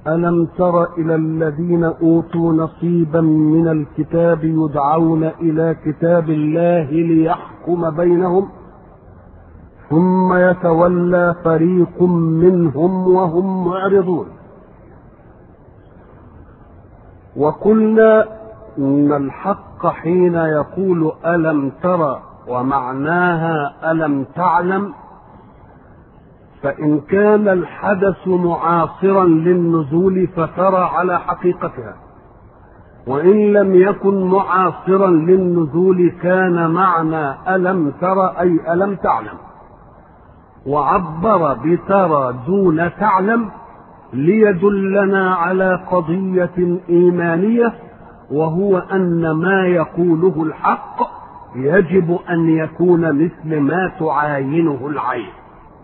ألم تر إلى الذين أوتوا نصيبا من الكتاب يدعون إلى كتاب الله ليحكم بينهم ثم يتولى فريق منهم وهم معرضون وقلنا إن الحق حين يقول ألم تر ومعناها ألم تعلم فإن كان الحدث معاصرا للنزول فترى على حقيقتها وإن لم يكن معاصرا للنزول كان معنى ألم ترى أي ألم تعلم وعبر بترى دون تعلم ليدلنا على قضية إيمانية وهو أن ما يقوله الحق يجب أن يكون مثل ما تعاينه العين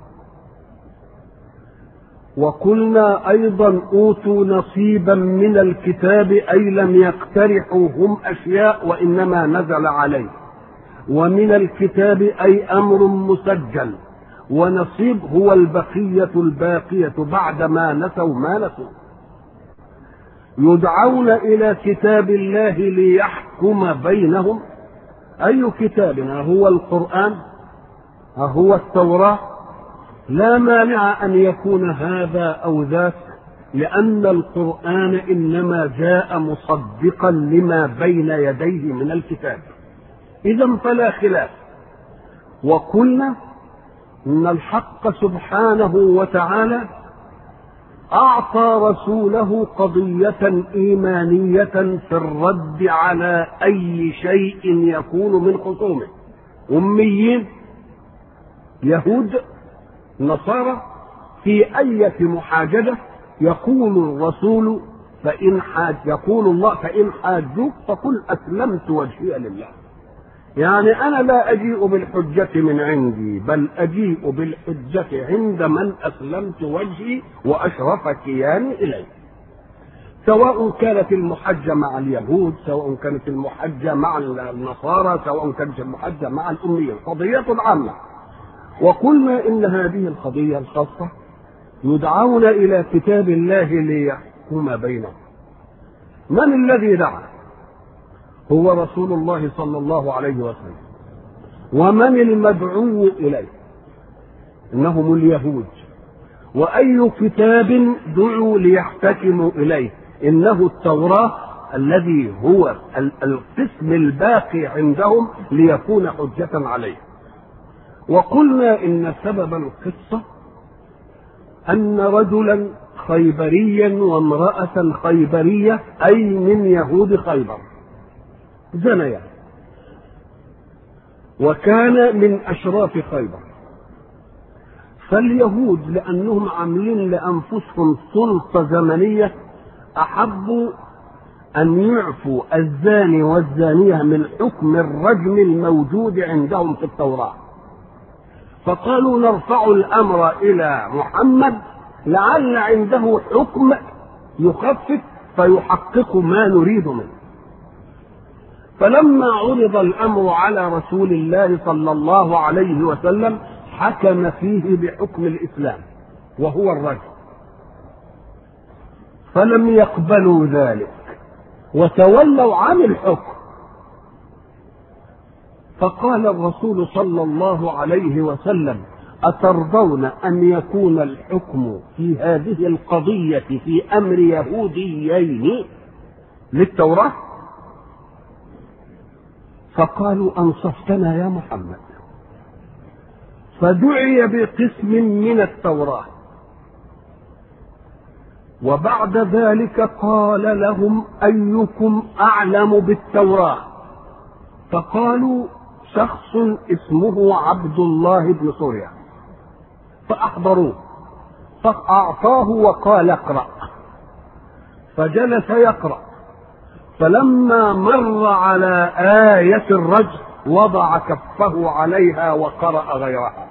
وقلنا ايضا اوتوا نصيبا من الكتاب اي لم يقترحوا هم اشياء وانما نزل عليه ومن الكتاب اي امر مسجل ونصيب هو البقيه الباقيه بعد ما نسوا ما نسوا يدعون الى كتاب الله ليحكم بينهم اي كتاب هو القران هو التوراه لا مانع ان يكون هذا او ذاك لان القران انما جاء مصدقا لما بين يديه من الكتاب اذا فلا خلاف وقلنا ان الحق سبحانه وتعالى اعطى رسوله قضيه ايمانيه في الرد على اي شيء يكون من خصومه اميين يهود نصارى في أية محاجدة يقول الرسول فإن حاج يقول الله فإن حاجوك فقل أسلمت وجهي لله يعني أنا لا أجيء بالحجة من عندي بل أجيء بالحجة عند من أسلمت وجهي وأشرف كياني إليه سواء كانت المحجة مع اليهود سواء كانت المحجة مع النصارى سواء كانت المحجة مع الأميين قضية عامة وقلنا ان هذه القضيه الخاصه يدعون الى كتاب الله ليحكم بينهم من الذي دعا هو رسول الله صلى الله عليه وسلم ومن المدعو اليه انهم اليهود واي كتاب دعوا ليحتكموا اليه انه التوراه الذي هو القسم الباقي عندهم ليكون حجه عليه وقلنا ان سبب القصه ان رجلا خيبريا وامراه خيبريه اي من يهود خيبر زنيا وكان من اشراف خيبر فاليهود لانهم عاملين لانفسهم سلطه زمنيه احبوا ان يعفوا الزاني والزانيه من حكم الرجم الموجود عندهم في التوراه فقالوا نرفع الامر الى محمد لعل عنده حكم يخفف فيحقق ما نريد منه فلما عرض الامر على رسول الله صلى الله عليه وسلم حكم فيه بحكم الاسلام وهو الرجل فلم يقبلوا ذلك وتولوا عن الحكم فقال الرسول صلى الله عليه وسلم أترضون أن يكون الحكم في هذه القضية في أمر يهوديين للتوراة فقالوا أنصفتنا يا محمد فدعي بقسم من التوراة وبعد ذلك قال لهم أيكم أعلم بالتوراة فقالوا شخص اسمه عبد الله بن سوريا فأحضروه فأعطاه وقال اقرأ فجلس يقرأ فلما مر على آية الرجل وضع كفه عليها وقرأ غيرها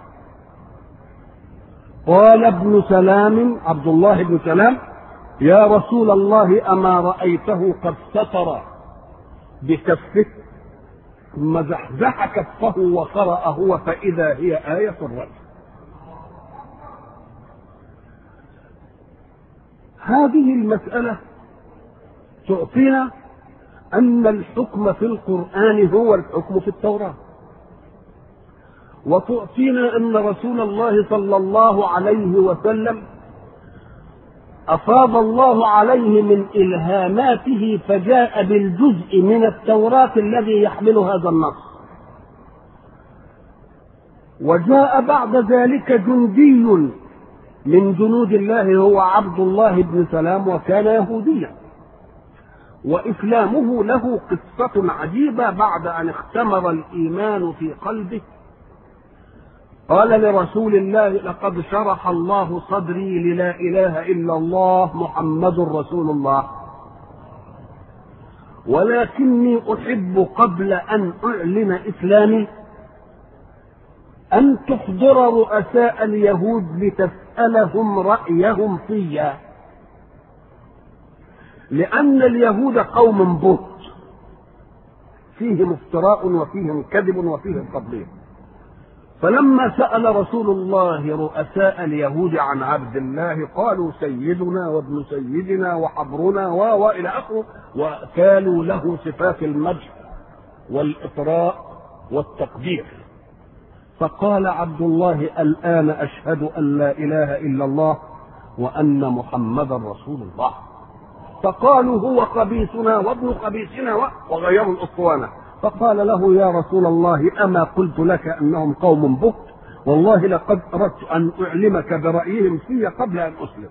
قال ابن سلام عبد الله بن سلام يا رسول الله أما رأيته قد ستر بكفه ثم زحزح كفه وقرأ هو فإذا هي آية الرجل هذه المسألة تعطينا أن الحكم في القرآن هو الحكم في التوراة وتعطينا أن رسول الله صلى الله عليه وسلم أفاض الله عليه من إلهاماته فجاء بالجزء من التوراة الذي يحمل هذا النص وجاء بعد ذلك جندي من جنود الله هو عبد الله بن سلام وكان يهوديا وإسلامه له قصة عجيبة بعد أن اختمر الإيمان في قلبه قال لرسول الله لقد شرح الله صدري للا اله الا الله محمد رسول الله ولكني احب قبل ان اعلن اسلامي ان تحضر رؤساء اليهود لتسالهم رايهم فيا لان اليهود قوم بط فيهم افتراء وفيهم كذب وفيهم تضليل فلما سأل رسول الله رؤساء اليهود عن عبد الله قالوا سيدنا وابن سيدنا وحبرنا و وإلى آخره وكانوا له صفات المجد والإطراء والتقدير فقال عبد الله الآن أشهد أن لا إله إلا الله وأن محمدا رسول الله فقالوا هو قبيسنا وابن قبيسنا وغيروا الأسطوانة فقال له يا رسول الله أما قلت لك أنهم قوم بهت والله لقد أردت أن أعلمك برأيهم في قبل أن أسلم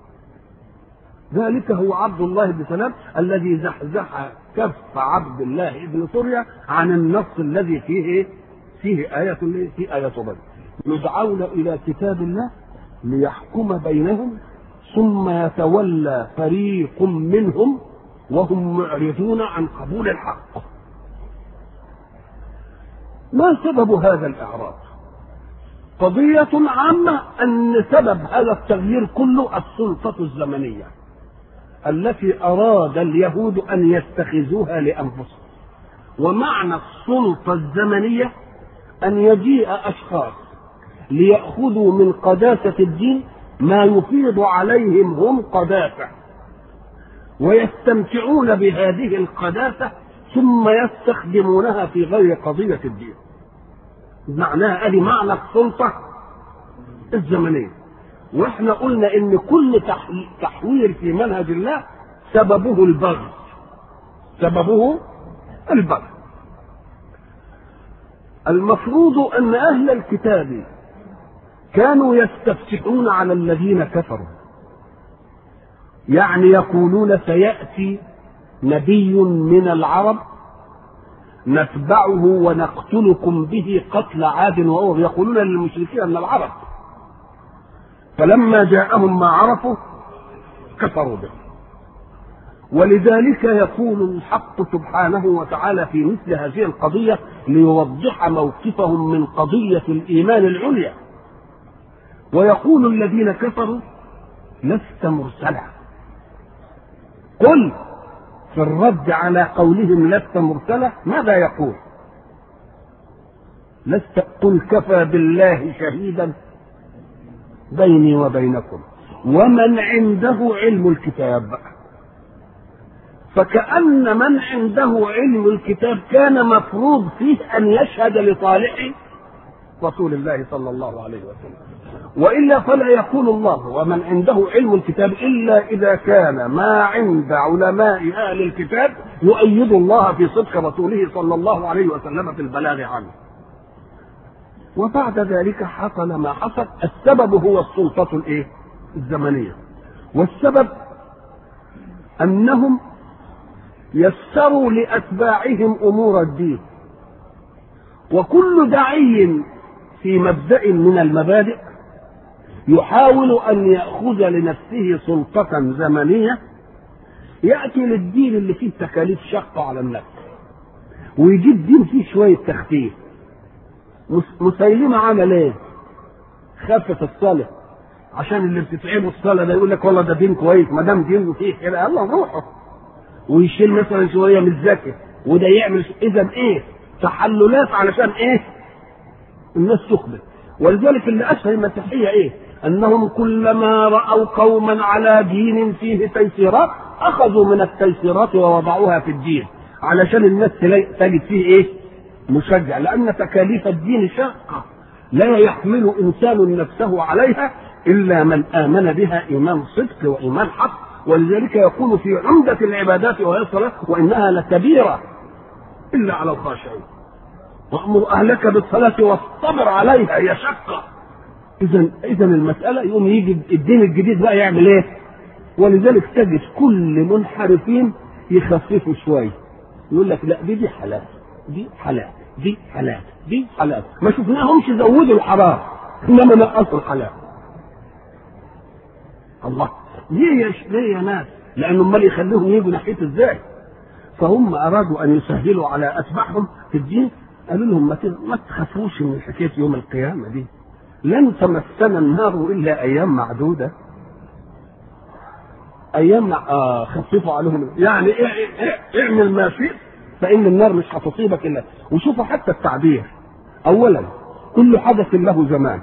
ذلك هو عبد الله بن سلام الذي زحزح كف عبد الله بن سوريا عن النص الذي فيه فيه آية في آية بدر يدعون إلى كتاب الله ليحكم بينهم ثم يتولى فريق منهم وهم معرضون عن قبول الحق ما سبب هذا الإعراض؟ قضية عامة أن سبب هذا التغيير كله السلطة الزمنية التي أراد اليهود أن يتخذوها لأنفسهم ومعنى السلطة الزمنية أن يجيء أشخاص ليأخذوا من قداسة الدين ما يفيض عليهم هم قداسة ويستمتعون بهذه القداسة ثم يستخدمونها في غير قضية الدين معناها ادي معنى السلطة الزمنية واحنا قلنا ان كل تحوير في منهج الله سببه البغي سببه البغي المفروض ان اهل الكتاب كانوا يستفتحون على الذين كفروا يعني يقولون سياتي نبي من العرب نتبعه ونقتلكم به قتل عاد وأور يقولون للمشركين من العرب فلما جاءهم ما عرفوا كفروا به ولذلك يقول الحق سبحانه وتعالى في مثل هذه القضية ليوضح موقفهم من قضية الإيمان العليا ويقول الذين كفروا لست مرسلا قل في الرد على قولهم لست مرسلة ماذا يقول لست قل كفى بالله شهيدا بيني وبينكم ومن عنده علم الكتاب فكأن من عنده علم الكتاب كان مفروض فيه أن يشهد لصالح رسول الله صلى الله عليه وسلم والا فلا يقول الله ومن عنده علم الكتاب الا اذا كان ما عند علماء اهل الكتاب يؤيد الله في صدق رسوله صلى الله عليه وسلم في البلاغ عنه. وبعد ذلك حصل ما حصل السبب هو السلطة الايه؟ الزمنية. والسبب انهم يسروا لاتباعهم امور الدين. وكل داعي في مبدأ من المبادئ يحاول أن يأخذ لنفسه سلطة زمنية يأتي للدين اللي فيه تكاليف شقة على النفس ويجيب دين فيه شوية تخفيف مسيلمة عمل ايه؟ خفف الصلاة عشان اللي بتتعبوا الصلاة ده يقول لك والله ده دين كويس ما دام دين فيه كده يلا نروحه ويشيل مثلا شوية من الزكاة وده يعمل إذا إيه؟ تحللات علشان إيه؟ الناس تقبل ولذلك اللي أشهر المسيحية إيه؟ انهم كلما راوا قوما على دين فيه تيسيرات اخذوا من التيسيرات ووضعوها في الدين علشان الناس تجد فيه ايه مشجع لان تكاليف الدين شاقه لا يحمل انسان نفسه عليها الا من امن بها ايمان صدق وايمان حق ولذلك يقول في عمدة العبادات وهي الصلاة وإنها لكبيرة إلا على الخاشعين وأمر أهلك بالصلاة واصطبر عليها هي شقة إذا إذا المسألة يقوم يجي الدين الجديد بقى يعمل إيه؟ ولذلك تجد كل منحرفين يخففوا شوية يقول لك لا دي دي حلال دي حلال دي حلال دي حلال ما شفناهمش زودوا الحرام انما نقصوا الحلال الله ليه يا ليه يا ناس؟ لأنه امال يخليهم يجوا ناحيته ازاي؟ فهم أرادوا أن يسهلوا على أتباعهم في الدين قالوا لهم ما ما تخافوش من حكاية يوم القيامة دي لن تمسنا النار إلا أيام معدودة أيام آه خففوا عليهم يعني اعمل ما شئت فإن النار مش هتصيبك إلا وشوفوا حتى التعبير أولا كل حدث له زمان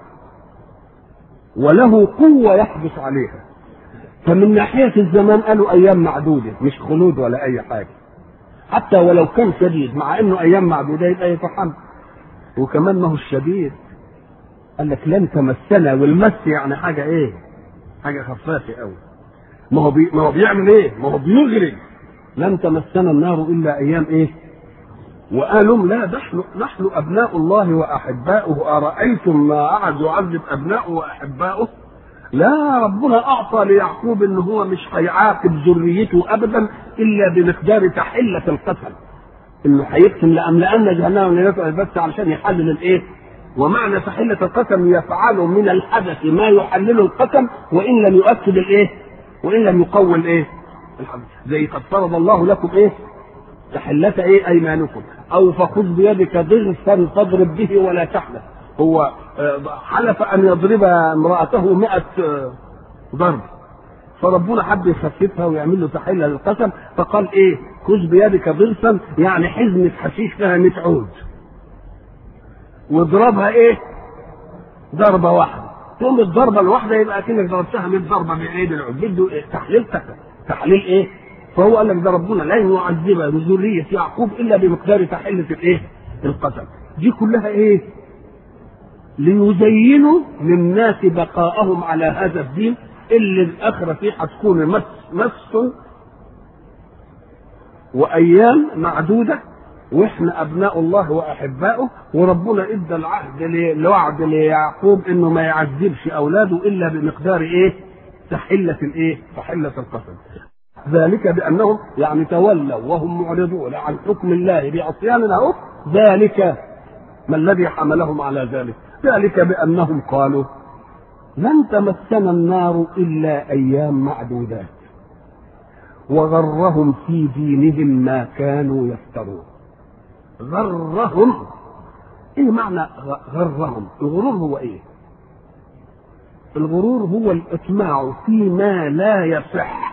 وله قوة يحدث عليها فمن ناحية الزمان قالوا أيام معدودة مش خلود ولا أي حاجة حتى ولو كان شديد مع إنه أيام معدودة يبقى يتحمل وكمان ما هو الشديد قال لك لن تمسنا والمس يعني حاجة إيه؟ حاجة خفافة قوي ما هو بي... ما هو بيعمل إيه؟ ما هو بيغرق لن تمسنا النار إلا أيام إيه؟ وقالوا لا نحن نحن أبناء الله وأحباؤه أرأيتم ما قعد يعذب أبناؤه وأحباؤه لا ربنا اعطى ليعقوب ان هو مش هيعاقب ذريته ابدا الا بمقدار تحله القسم انه هيقسم لاملان جهنم لناس بس علشان يحلل الايه ومعنى تحله القسم يفعل من الحدث ما يحلل القسم وان لم يؤكد الايه وان لم يقوي الايه الحدث زي قد فرض الله لكم ايه تحلة ايه ايمانكم او فخذ بيدك ضغثا فاضرب به ولا تحلف هو حلف ان يضرب امراته مئة ضرب فربنا حب يخففها ويعمل له تحله للقسم فقال ايه خذ بيدك ضرسا يعني حزمه حشيش فيها 100 عود واضربها ايه ضربه واحده تقوم الضربه الواحده يبقى كأنك ضربتها 100 ضربه بايد العود بده إيه؟ تحليل تحليل ايه فهو قال لك ده ربنا لن يعذب ذريه يعقوب الا بمقدار تحله الايه القسم دي كلها ايه ليزينوا للناس بقاءهم على هذا الدين اللي الاخره فيه هتكون مس مس وايام معدوده واحنا ابناء الله واحباؤه وربنا ادى العهد الوعد ليعقوب انه ما يعذبش اولاده الا بمقدار ايه؟ تحله الايه؟ تحله القسم. ذلك بانهم يعني تولوا وهم معرضون عن حكم الله بعصيان له ذلك ما الذي حملهم على ذلك؟ ذلك بانهم قالوا لن تمسنا النار الا ايام معدودات وغرهم في دينهم ما كانوا يفترون غرهم ايه معنى غرهم الغرور هو ايه الغرور هو الاطماع فيما لا يصح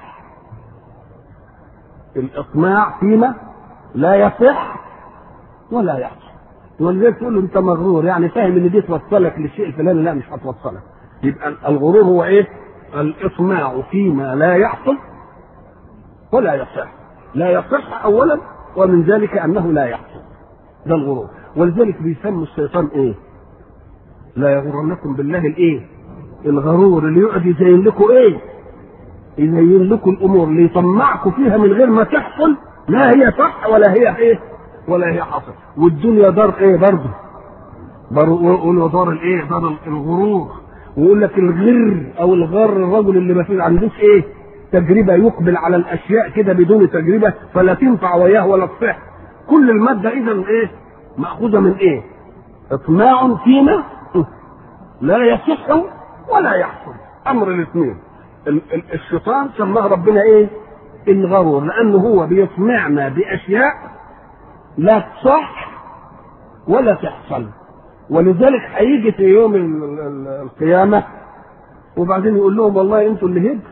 الاطماع فيما لا يصح ولا يحصل ولذلك تقول له انت مغرور يعني فاهم ان دي توصلك للشيء الفلاني لا مش هتوصلك يبقى الغرور هو ايه الاطماع فيما لا يحصل ولا يصح لا يصح اولا ومن ذلك انه لا يحصل ده الغرور ولذلك بيسموا الشيطان ايه لا يغرنكم بالله الايه الغرور اللي يقعد يزين لكم ايه يزين لكم الامور اللي يطمعكم فيها من غير ما تحصل لا هي صح ولا هي ايه ولا هي حصل والدنيا دار ايه برضه يقولوا دار الايه دار الغرور ويقول لك الغر او الغر الرجل اللي ما فيه عندوش ايه تجربه يقبل على الاشياء كده بدون تجربه فلا تنفع وياه ولا تصح كل الماده اذا ايه ماخوذه من ايه اطماع فيما لا يصح ولا يحصل امر الاثنين الشيطان سماه ربنا ايه الغرور لانه هو بيطمعنا باشياء لا تصح ولا تحصل ولذلك هيجي في يوم القيامه وبعدين يقول لهم والله انتوا اللي هد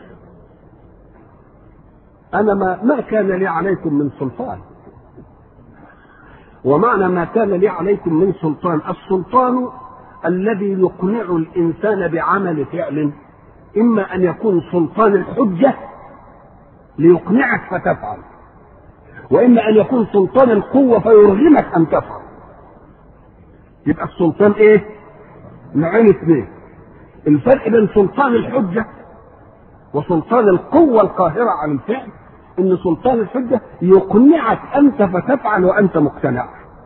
انا ما ما كان لي عليكم من سلطان ومعنى ما كان لي عليكم من سلطان السلطان الذي يقنع الانسان بعمل فعل اما ان يكون سلطان الحجه ليقنعك فتفعل واما ان يكون سلطان القوه فيرغمك ان تفعل يبقى السلطان ايه نوعين اثنين الفرق بين سلطان الحجه وسلطان القوه القاهره على الفعل ان سلطان الحجه يقنعك انت فتفعل وانت مقتنع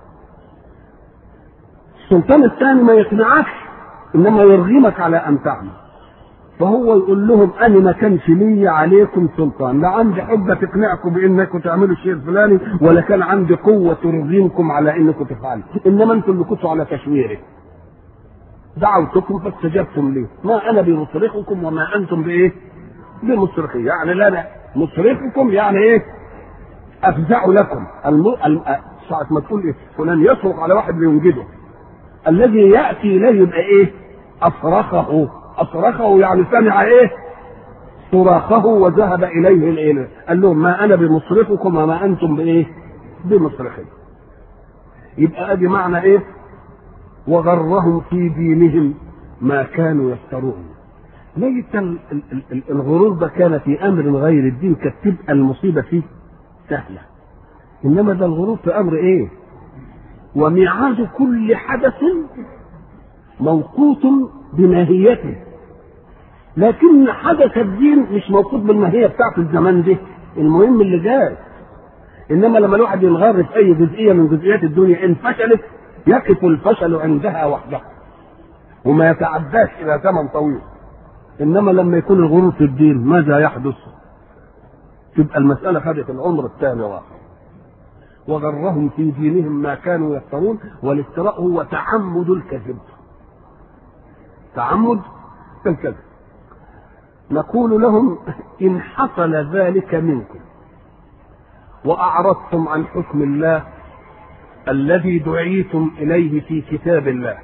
السلطان الثاني ما يقنعكش انما يرغمك على ان تعمل فهو يقول لهم انا ما كانش لي عليكم سلطان لا عندي حجه تقنعكم بانكم تعملوا الشيء الفلاني ولا كان عندي قوه ترغمكم على انكم تفعلوا انما انتم اللي كنتوا على تشويري دعوتكم فاستجبتم لي ما انا بمصرخكم وما انتم بايه بمصرخي يعني لا لا مصرخكم يعني ايه افزع لكم الم... الم... ساعة ما تقول ايه فلان يصرخ على واحد لينجده الذي ياتي اليه يبقى ايه اصرخه اصرخه يعني سمع ايه صراخه وذهب اليه الاله قال لهم ما انا بمصرخكم وما انتم بايه بمصرخي يبقى ادي معنى ايه وغرهم في دينهم ما كانوا يفترون ليت الغرور ده كان في امر غير الدين كانت تبقى المصيبه فيه سهله انما ده الغرور في امر ايه وميعاد كل حدث موقوت بماهيته لكن حدث الدين مش موقوت بالماهيه بتاعت الزمان ده المهم اللي جاي انما لما الواحد ينغر في اي جزئيه من جزئيات الدنيا ان فشلت يقف الفشل عندها وحدها وما يتعداش الى زمن طويل انما لما يكون الغرور في الدين ماذا يحدث تبقى المساله خدت العمر الثاني واحد وغرهم في دينهم ما كانوا يفترون والافتراء هو تعمد الكذب تعمد الكذب نقول لهم ان حصل ذلك منكم واعرضتم عن حكم الله الذي دعيتم اليه في كتاب الله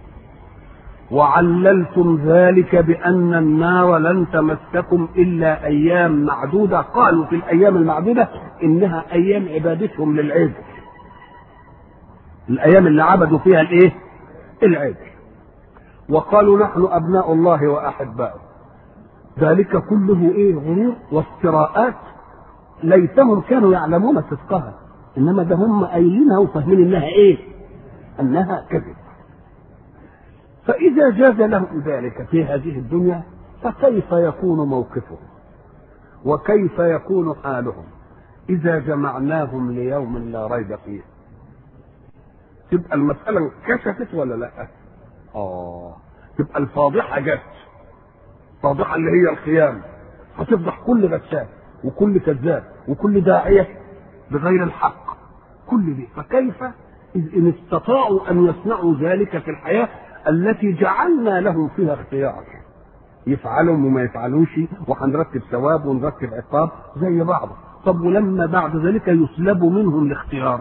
وعللتم ذلك بان النار لن تمسكم الا ايام معدوده قالوا في الايام المعدوده انها ايام عبادتهم للعجل الايام اللي عبدوا فيها الايه العجل وقالوا نحن ابناء الله واحباؤه ذلك كله ايه غرور وافتراءات ليتهم كانوا يعلمون صدقها انما ده هم قايلينها وفاهمين انها ايه انها كذب فاذا جاز لهم ذلك في هذه الدنيا فكيف يكون موقفهم وكيف يكون حالهم اذا جمعناهم ليوم لا ريب فيه تبقى المساله انكشفت ولا لا اه تبقى الفاضحه جت الفاضحه اللي هي القيامه هتفضح كل غشاش وكل كذاب وكل داعيه بغير الحق كل دي فكيف إن استطاعوا أن يصنعوا ذلك في الحياة التي جعلنا لهم فيها اختيار يفعلوا وما يفعلوش وهنرتب ثواب ونرتب عقاب زي بعض طب ولما بعد ذلك يسلب منهم الاختيار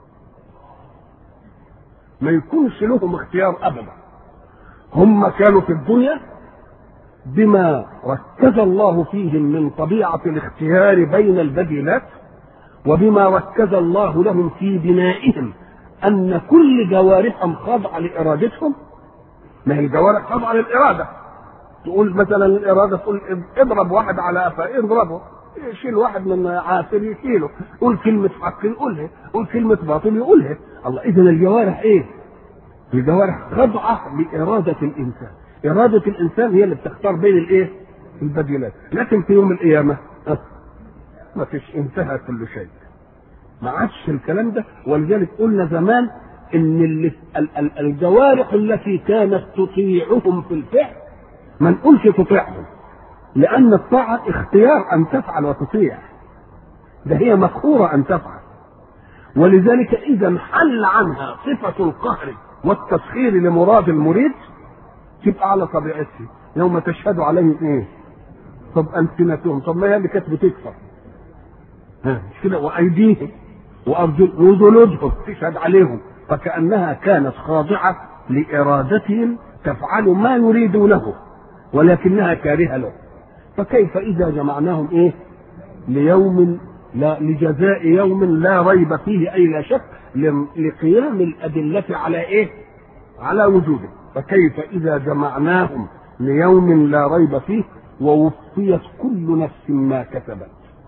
ما يكونش لهم اختيار ابدا هم كانوا في الدنيا بما ركز الله فيهم من طبيعه الاختيار بين البديلات وبما ركز الله لهم في بنائهم ان كل جوارحهم خاضعه لارادتهم ما هي الجوارح خاضعه للاراده تقول مثلا الاراده تقول اضرب واحد على قفاه اضربه يشيل واحد من عاسر يشيله قول كلمة حق يقولها قول كلمة باطل يقولها الله إذا الجوارح إيه؟ الجوارح خاضعة لإرادة الإنسان إرادة الإنسان هي اللي بتختار بين الإيه؟ البديلات لكن في يوم القيامة ما فيش انتهى كل شيء ما عادش الكلام ده ولذلك قلنا زمان ان اللي الجوارح التي كانت تطيعهم في الفعل ما نقولش تطيعهم لان الطاعه اختيار ان تفعل وتطيع ده هي مقهوره ان تفعل ولذلك اذا حل عنها صفه القهر والتسخير لمراد المريد تبقى على طبيعته يوم تشهد عليه ايه طب السنتهم طب ما هي اللي كانت بتكفر مش كده وايديهم وارجل وجلودهم تشهد عليهم فكانها كانت خاضعه لارادتهم تفعل ما يريدونه ولكنها كارهه له فكيف اذا جمعناهم ايه ليوم لا لجزاء يوم لا ريب فيه اي لا شك لقيام الادله على ايه على وجوده فكيف إذا جمعناهم ليوم لا ريب فيه ووفيت كل نفس ما كسبت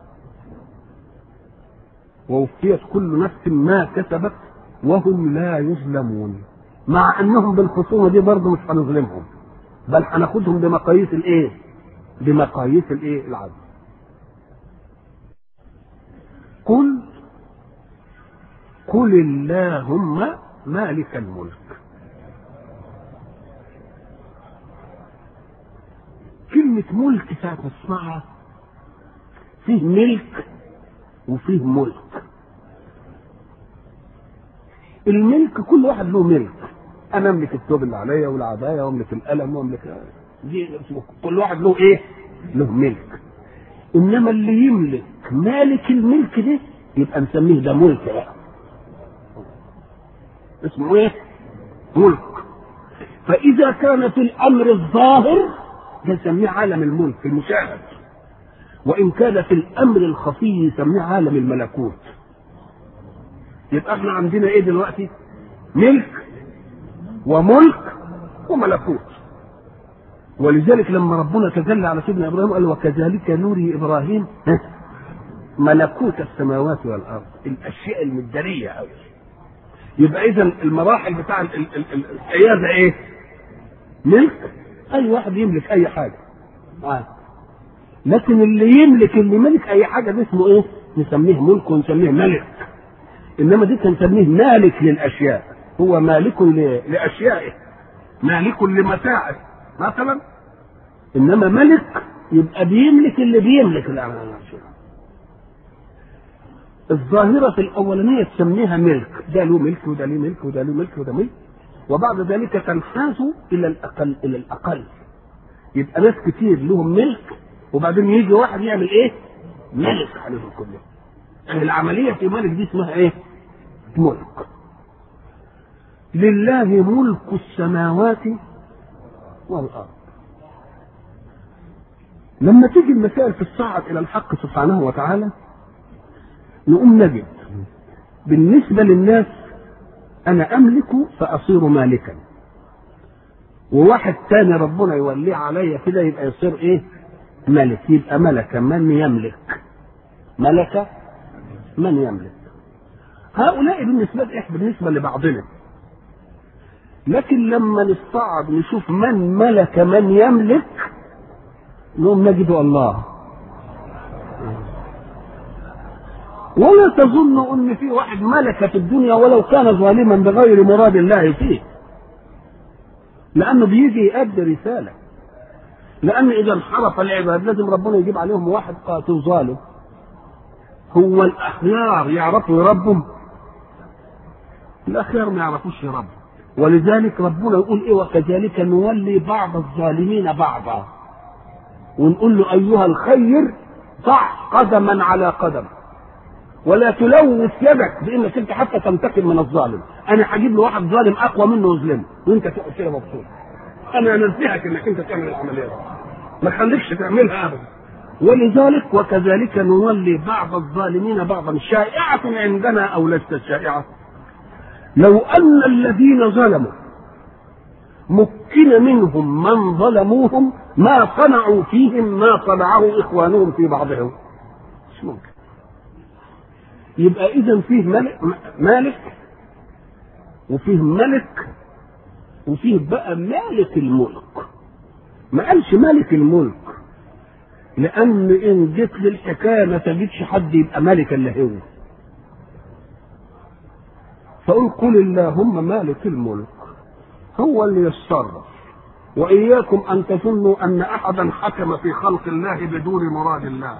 ووفيت كل نفس ما كسبت وهم لا يظلمون مع انهم بالخصومه دي برضه مش هنظلمهم بل هناخدهم بمقاييس الايه؟ بمقاييس الايه؟ العدل. قل قل اللهم مالك الملك كلمة ملك ساعة ما تسمعها فيه ملك وفيه ملك الملك كل واحد له ملك انا املك الثوب اللي عليا والعبايه واملك القلم واملك دي كل واحد له ايه؟ له ملك انما اللي يملك مالك الملك ده يبقى نسميه ده ملك بقى اسمه ايه؟ ملك فاذا كان في الامر الظاهر ده نسميه عالم الملك المشاهد وان كان في الامر الخفي يسميه عالم الملكوت يبقى احنا عندنا ايه دلوقتي ملك وملك وملكوت ولذلك لما ربنا تجلى على سيدنا ابراهيم قال وكذلك نوري ابراهيم ملكوت السماوات والارض الاشياء المداريه قوي يبقى اذا المراحل بتاع الحيازه ايه ملك اي واحد يملك اي حاجه آه. لكن اللي يملك اللي ملك اي حاجه ده اسمه ايه نسميه ملك ونسميه ملك انما دي نسميه مالك للاشياء هو مالك لاشيائه مالك لمتاعه مثلا انما ملك يبقى بيملك اللي بيملك الاشياء الظاهرة في الأولانية تسميها ملك، ده له ملك وده له ملك وده له ملك وده ملك، وبعد ذلك تنحاز إلى الأقل إلى الأقل. يبقى ناس كتير لهم ملك وبعدين يجي واحد يعمل إيه؟ ملك عليهم كلهم. يعني العملية في ملك دي اسمها إيه؟ ملك. لله ملك السماوات والأرض. لما تيجي المسائل تصعد إلى الحق سبحانه وتعالى نقوم نجد بالنسبة للناس أنا أملك فأصير مالكا وواحد تاني ربنا يوليه عليا كده يبقى يصير إيه؟ ملك يبقى ملك من يملك ملك من يملك هؤلاء بالنسبة إحنا بالنسبة لبعضنا لكن لما نستعرض نشوف من ملك من يملك نقوم نجد الله ولا تظن ان في واحد ملك في الدنيا ولو كان ظالما بغير مراد الله فيه لانه بيجي يؤدي رساله لان اذا انحرف العباد لازم ربنا يجيب عليهم واحد قاتل ظالم هو الاخيار يعرفوا يربهم الاخيار ما يعرفوش يربوا ولذلك ربنا يقول ايه وكذلك نولي بعض الظالمين بعضا ونقول له ايها الخير ضع قدما على قدم ولا تلوث يدك بانك انت حتى تنتقم من الظالم انا هجيب له واحد ظالم اقوى منه واظلمه وانت تقعد كده مبسوط انا انزهك انك انت تعمل العمليه دي ما تخليكش تعملها ابدا ولذلك وكذلك نولي بعض الظالمين بعضا شائعة عندنا أو ليست شائعة لو أن الذين ظلموا مكن منهم من ظلموهم ما صنعوا فيهم ما صنعه إخوانهم في بعضهم مش ممكن يبقى اذا فيه ملك مالك وفيه ملك وفيه بقى مالك الملك ما قالش مالك الملك لان ان جيت للحكايه ما تجدش حد يبقى مالك الا هو فقل قل اللهم مالك الملك هو اللي يتصرف واياكم ان تظنوا ان احدا حكم في خلق الله بدون مراد الله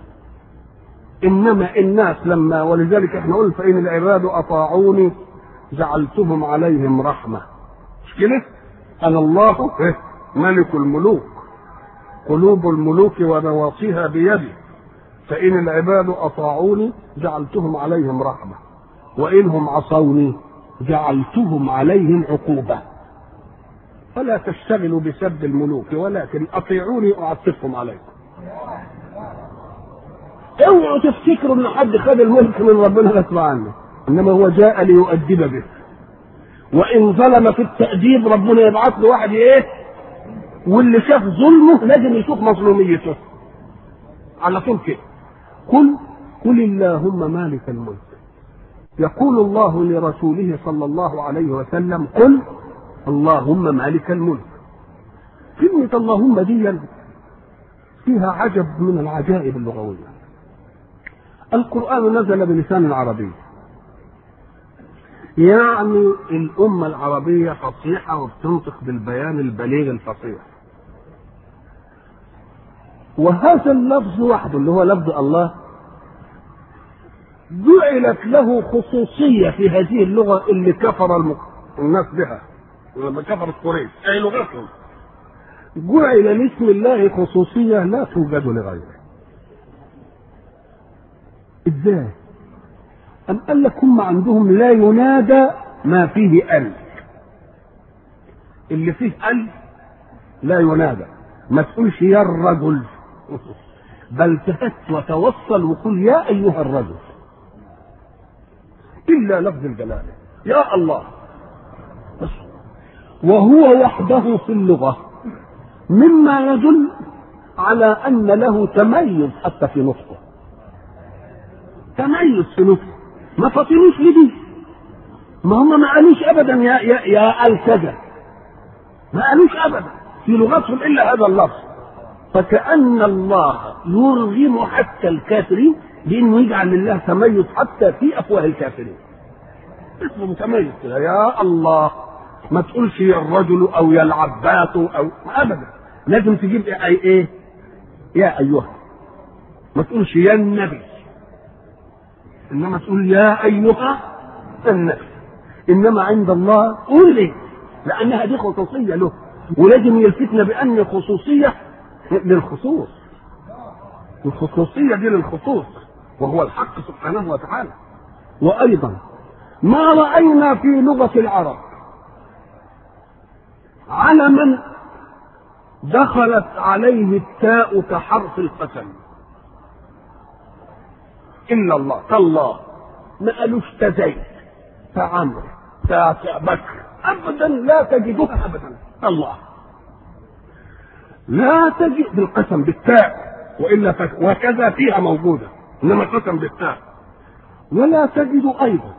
انما الناس لما ولذلك احنا قلنا فان العباد اطاعوني جعلتهم عليهم رحمه مش كده؟ انا الله ملك الملوك قلوب الملوك ونواصيها بيدي فان العباد اطاعوني جعلتهم عليهم رحمه وانهم عصوني جعلتهم عليهم عقوبه فلا تشتغلوا بسب الملوك ولكن اطيعوني اعطفهم عليكم اوعوا تفتكروا ان حد خد الملك من ربنا غصب عنه انما هو جاء ليؤدب به وان ظلم في التأديب ربنا يبعث له واحد ايه واللي شاف ظلمه لازم يشوف مظلوميته على طول كده قل قل اللهم مالك الملك يقول الله لرسوله صلى الله عليه وسلم قل اللهم مالك الملك كلمة اللهم دي فيها عجب من العجائب اللغوية القرآن نزل بلسان العربي يعني الأمة العربية فصيحة وبتنطق بالبيان البليغ الفصيح وهذا اللفظ وحده اللي هو لفظ الله جعلت له خصوصية في هذه اللغة اللي كفر المك... الناس بها لما كفر قريش أي لغتهم جعل لاسم الله خصوصية لا توجد لغيره ازاي أم قال لك هم عندهم لا ينادى ما فيه ألف اللي فيه ألف لا ينادى ما تقولش يا الرجل بل تهت وتوصل وقل يا أيها الرجل إلا لفظ الجلالة يا الله بس وهو وحده في اللغة مما يدل على أن له تميز حتى في نطقه تميز في نطقه ما فطنوش لدي ما هم ما قالوش ابدا يا يا يا الكذا ما قالوش ابدا في لغتهم الا هذا اللفظ فكأن الله يرغم حتى الكافرين بانه يجعل لله تميز حتى في افواه الكافرين اسمه متميز كده يا الله ما تقولش يا الرجل او يا العباس او ابدا لازم تجيب ايه ايه يا ايها ما تقولش يا النبي انما تقول يا ايها النبي انما عند الله قول ليه لانها دي خصوصيه له ولازم يلفتنا بان خصوصيه للخصوص الخصوصيه دي للخصوص وهو الحق سبحانه وتعالى وايضا ما راينا في لغه العرب علما دخلت عليه التاء كحرف القسم الا الله كالله ما قالوش تزيد كعمرو كبكر ابدا لا تجدها ابدا الله لا تجد بالقسم بالتاء والا فك... وكذا فيها موجوده انما قسم بالتاء ولا تجد ايضا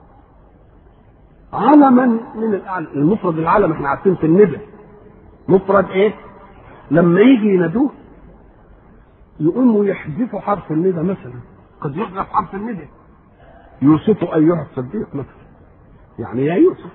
علما من الأعلى. المفرد العلم احنا عارفين في الندى مفرد ايه لما يجي ينادوه يقوموا يحذفوا حرف الندى مثلا قد يحذف حرف الندى يوسف ايها الصديق مثلا يعني يا يوسف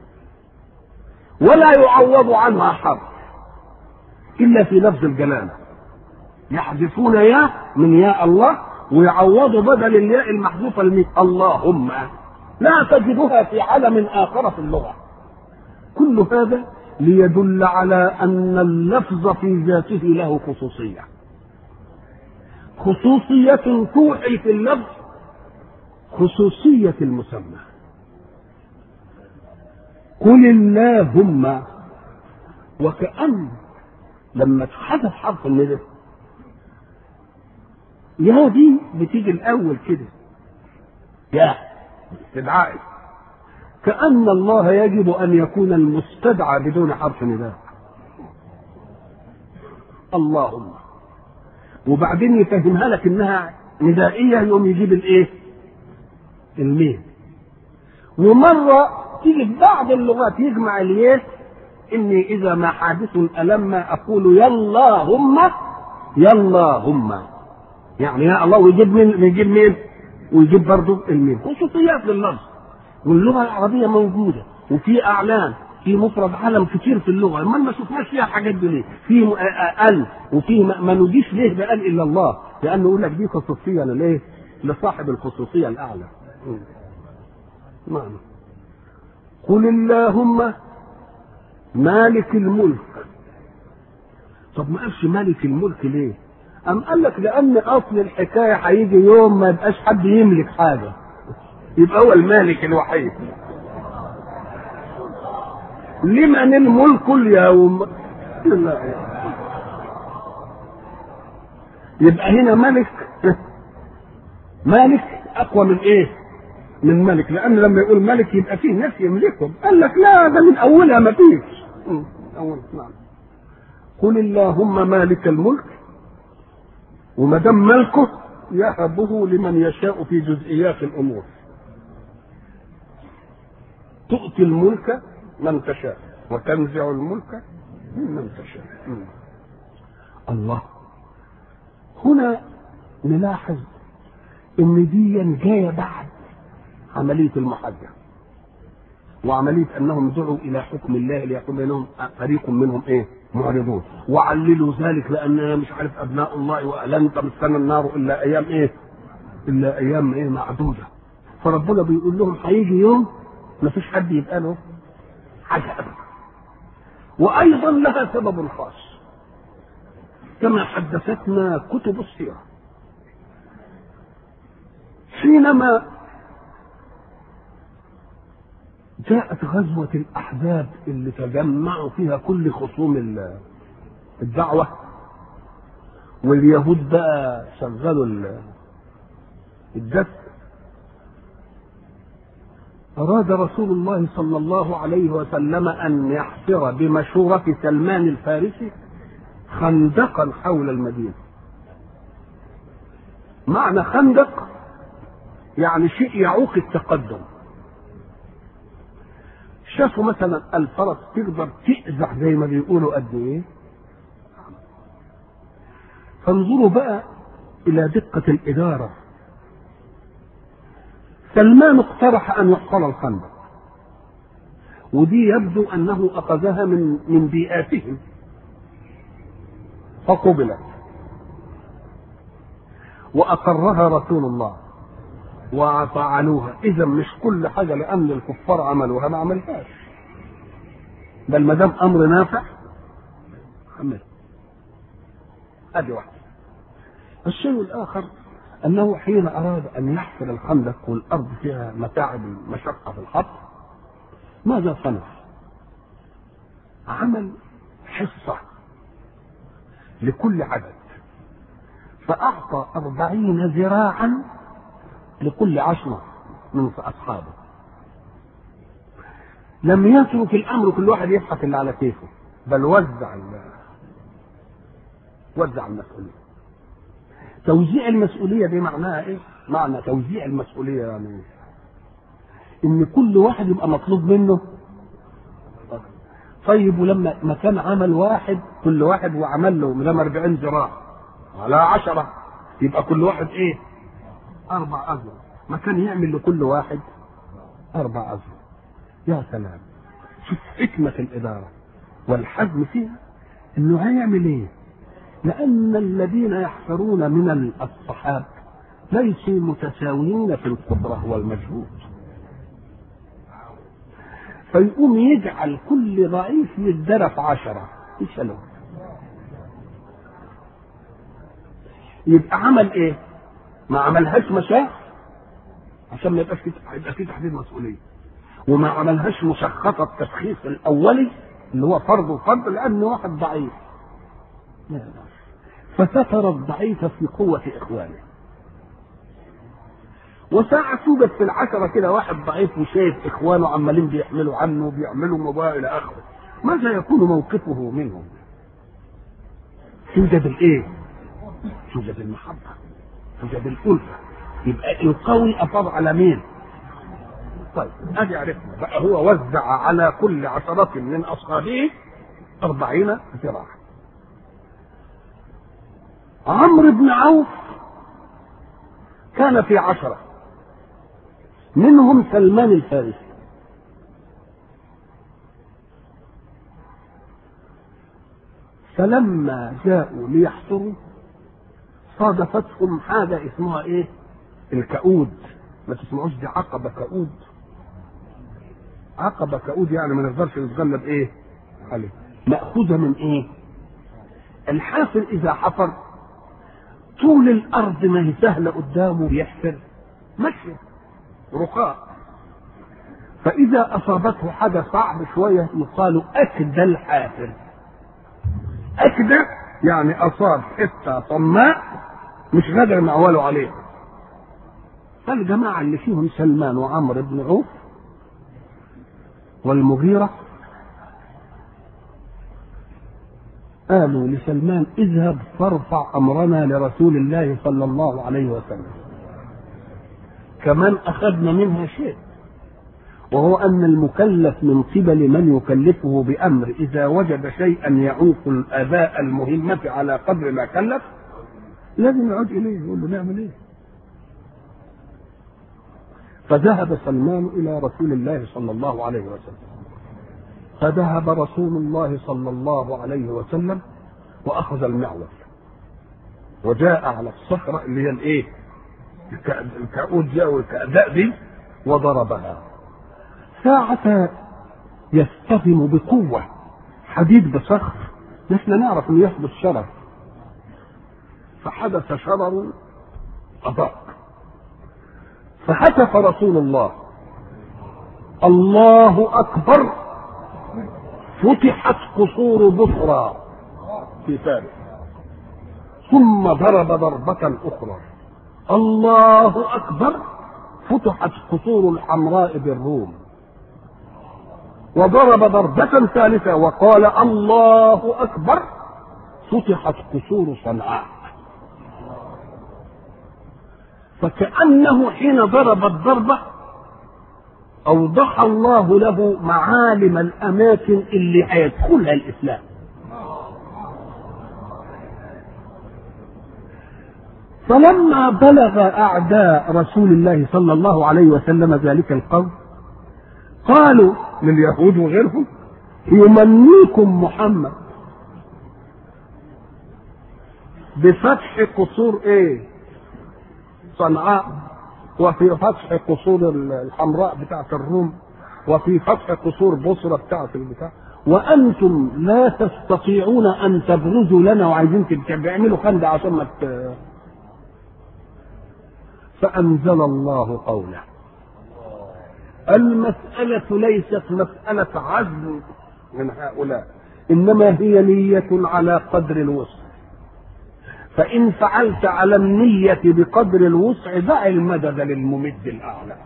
ولا يعوض عنها حرف الا في لفظ الجلاله يحذفون يا من يا الله ويعوضوا بدل الياء المحذوفه الميت اللهم لا تجدها في علم اخر في اللغه كل هذا ليدل على ان اللفظ في ذاته له خصوصيه خصوصيه توحي في اللفظ خصوصيه المسمى قل اللهم وكأن لما اتحذف حرف الندى يا دي بتيجي الأول كده يا استدعائي كأن الله يجب أن يكون المستدعى بدون حرف نداء اللهم وبعدين يفهمها لك انها ندائية يقوم يجيب الايه الميم ومرة تيجي في بعض اللغات يجمع الياس اني اذا ما حادث ألما اقول يا اللهم يا اللهم يعني يا الله ويجيب مين ويجيب مين ويجيب برضه الميم خصوصيات لللفظ واللغه العربيه موجوده وفي اعلام في مفرد علم كتير في اللغه امال ما شفناش فيها حاجات دي ليه؟ في ال وفي ما نجيش ليه بقال الا الله لانه يقول لك دي خصوصيه للايه؟ لصاحب الخصوصيه الاعلى. معنى قل اللهم مالك الملك طب ما قالش مالك الملك ليه؟ أم قال لك لأن أصل الحكاية هيجي يوم ما يبقاش حد يملك حاجة يبقى هو المالك الوحيد لمن الملك اليوم يبقى هنا ملك مالك أقوى من إيه؟ من ملك لان لما يقول ملك يبقى فيه ناس يملكهم قال لك لا ده من اولها ما فيش أول نعم قل اللهم مالك الملك وما دام ملكه يهبه لمن يشاء في جزئيات الامور تؤتي الملك من تشاء وتنزع الملك ممن تشاء الله هنا نلاحظ ان دي جايه بعد عمليه المحجه وعمليه انهم دعوا الى حكم الله ليكون بينهم فريق منهم ايه؟ معرضون وعللوا ذلك لان مش عارف ابناء الله ولن تمسنا النار الا ايام ايه؟ الا ايام ايه معدوده فربنا بيقول لهم هيجي يوم ما فيش حد يبقى له حاجه ابدا وايضا لها سبب خاص كما حدثتنا كتب السيره حينما جاءت غزوة الأحزاب اللي تجمعوا فيها كل خصوم الدعوة واليهود بقى شغلوا الدس أراد رسول الله صلى الله عليه وسلم أن يحفر بمشورة سلمان الفارسي خندقا حول المدينة معنى خندق يعني شيء يعوق التقدم شافوا مثلا الفرس تقدر تأزح زي ما بيقولوا قد ايه فانظروا بقى الى دقة الادارة سلمان اقترح ان يحفر الخندق ودي يبدو انه اخذها من من بيئاتهم فقبلت واقرها رسول الله وفعلوها اذا مش كل حاجه لان الكفار عملوها ما عملهاش بل ما دام امر نافع عمل ادي واحده الشيء الاخر انه حين اراد ان يحفر الخندق والارض فيها متاعب مشقه في الحفر ماذا صنع؟ عمل حصه لكل عدد فأعطى أربعين ذراعا لكل عشرة من أصحابه لم يترك الأمر كل واحد يبحث اللي على كيفه بل وزع وزع المسؤولية توزيع المسؤولية دي معناها إيه؟ معنى توزيع المسؤولية يعني إيه؟ إن كل واحد يبقى مطلوب منه طيب ولما ما كان عمل واحد كل واحد وعمل له من 40 ذراع على عشرة يبقى كل واحد ايه اربع اذرع ما كان يعمل لكل واحد اربع اذرع يا سلام شوف حكمة الإدارة والحزم فيها إنه هيعمل إيه؟ لأن الذين يحفرون من الصحاب ليسوا متساويين في القدرة والمجهود فيقوم يجعل كل ضعيف يتدرى عشرة يشيله يبقى عمل ايه؟ ما عملهاش مشاة عشان ما يبقاش يبقى في تحديد مسؤوليه وما عملهاش مشخصه التشخيص الاولي اللي هو فرض وفرض لان واحد ضعيف لا لا فستر الضعيف في قوه اخوانه وساعة توجد في العشرة كده واحد ضعيف وشايف إخوانه عمالين بيحملوا عنه وبيعملوا مباراة إلى آخره ماذا يكون موقفه منهم؟ توجد الإيه؟ توجد المحبة توجد الألفة يبقى القوي أفاض على مين؟ طيب أدي عرفنا بقى هو وزع على كل عشرة من أصحابه أربعين ذراعا عمرو بن عوف كان في عشرة منهم سلمان الفارسي فلما جاءوا ليحصروا صادفتهم حاجة اسمها ايه الكؤود ما تسمعوش دي عقبة كؤود عقبة كؤود يعني ما نقدرش نتغلب ايه عليه مأخوذة من ايه الحافر اذا حفر طول الارض ما هي سهلة قدامه بيحفر مشي رقاء فإذا أصابته حاجة صعب شوية يقال أكدى الحافر أكدى يعني أصاب حتة صماء مش قادر معوله عليها فالجماعة اللي فيهم سلمان وعمرو بن عوف والمغيرة قالوا لسلمان اذهب فارفع أمرنا لرسول الله صلى الله عليه وسلم كمان أخذنا منها شيء وهو أن المكلف من قبل من يكلفه بأمر إذا وجد شيئا يعوق الأداء المهمة على قدر ما كلف لازم يعود إليه يقول له نعمل إيه فذهب سلمان إلى رسول الله صلى الله عليه وسلم فذهب رسول الله صلى الله عليه وسلم وأخذ المعول وجاء على الصخرة اللي هي الإيه؟ الكعود دي أو الكأداء دي وضربها ساعة يصطدم بقوة حديد بصخر نحن نعرف انه يحدث شرر فحدث شرر أضاء فهتف رسول الله الله أكبر فتحت قصور بصرى في فارس ثم ضرب ضربة أخرى الله أكبر فتحت قصور الحمراء بالروم وضرب ضربة ثالثة وقال الله أكبر فتحت قصور صنعاء فكأنه حين ضرب الضربة أوضح الله له معالم الأماكن اللي هيدخلها الإسلام فلما بلغ أعداء رسول الله صلى الله عليه وسلم ذلك القول قالوا لليهود وغيرهم يمنيكم محمد بفتح قصور ايه صنعاء وفي فتح قصور الحمراء بتاعة الروم وفي فتح قصور بصرة بتاعة البتاع وانتم لا تستطيعون ان تبرزوا لنا وعايزين تعملوا خندق عشان ما فانزل الله قوله المسألة ليست مسألة عزم من هؤلاء إنما هي نية على قدر الوسع فإن فعلت على النية بقدر الوسع دع المدد للممد الأعلى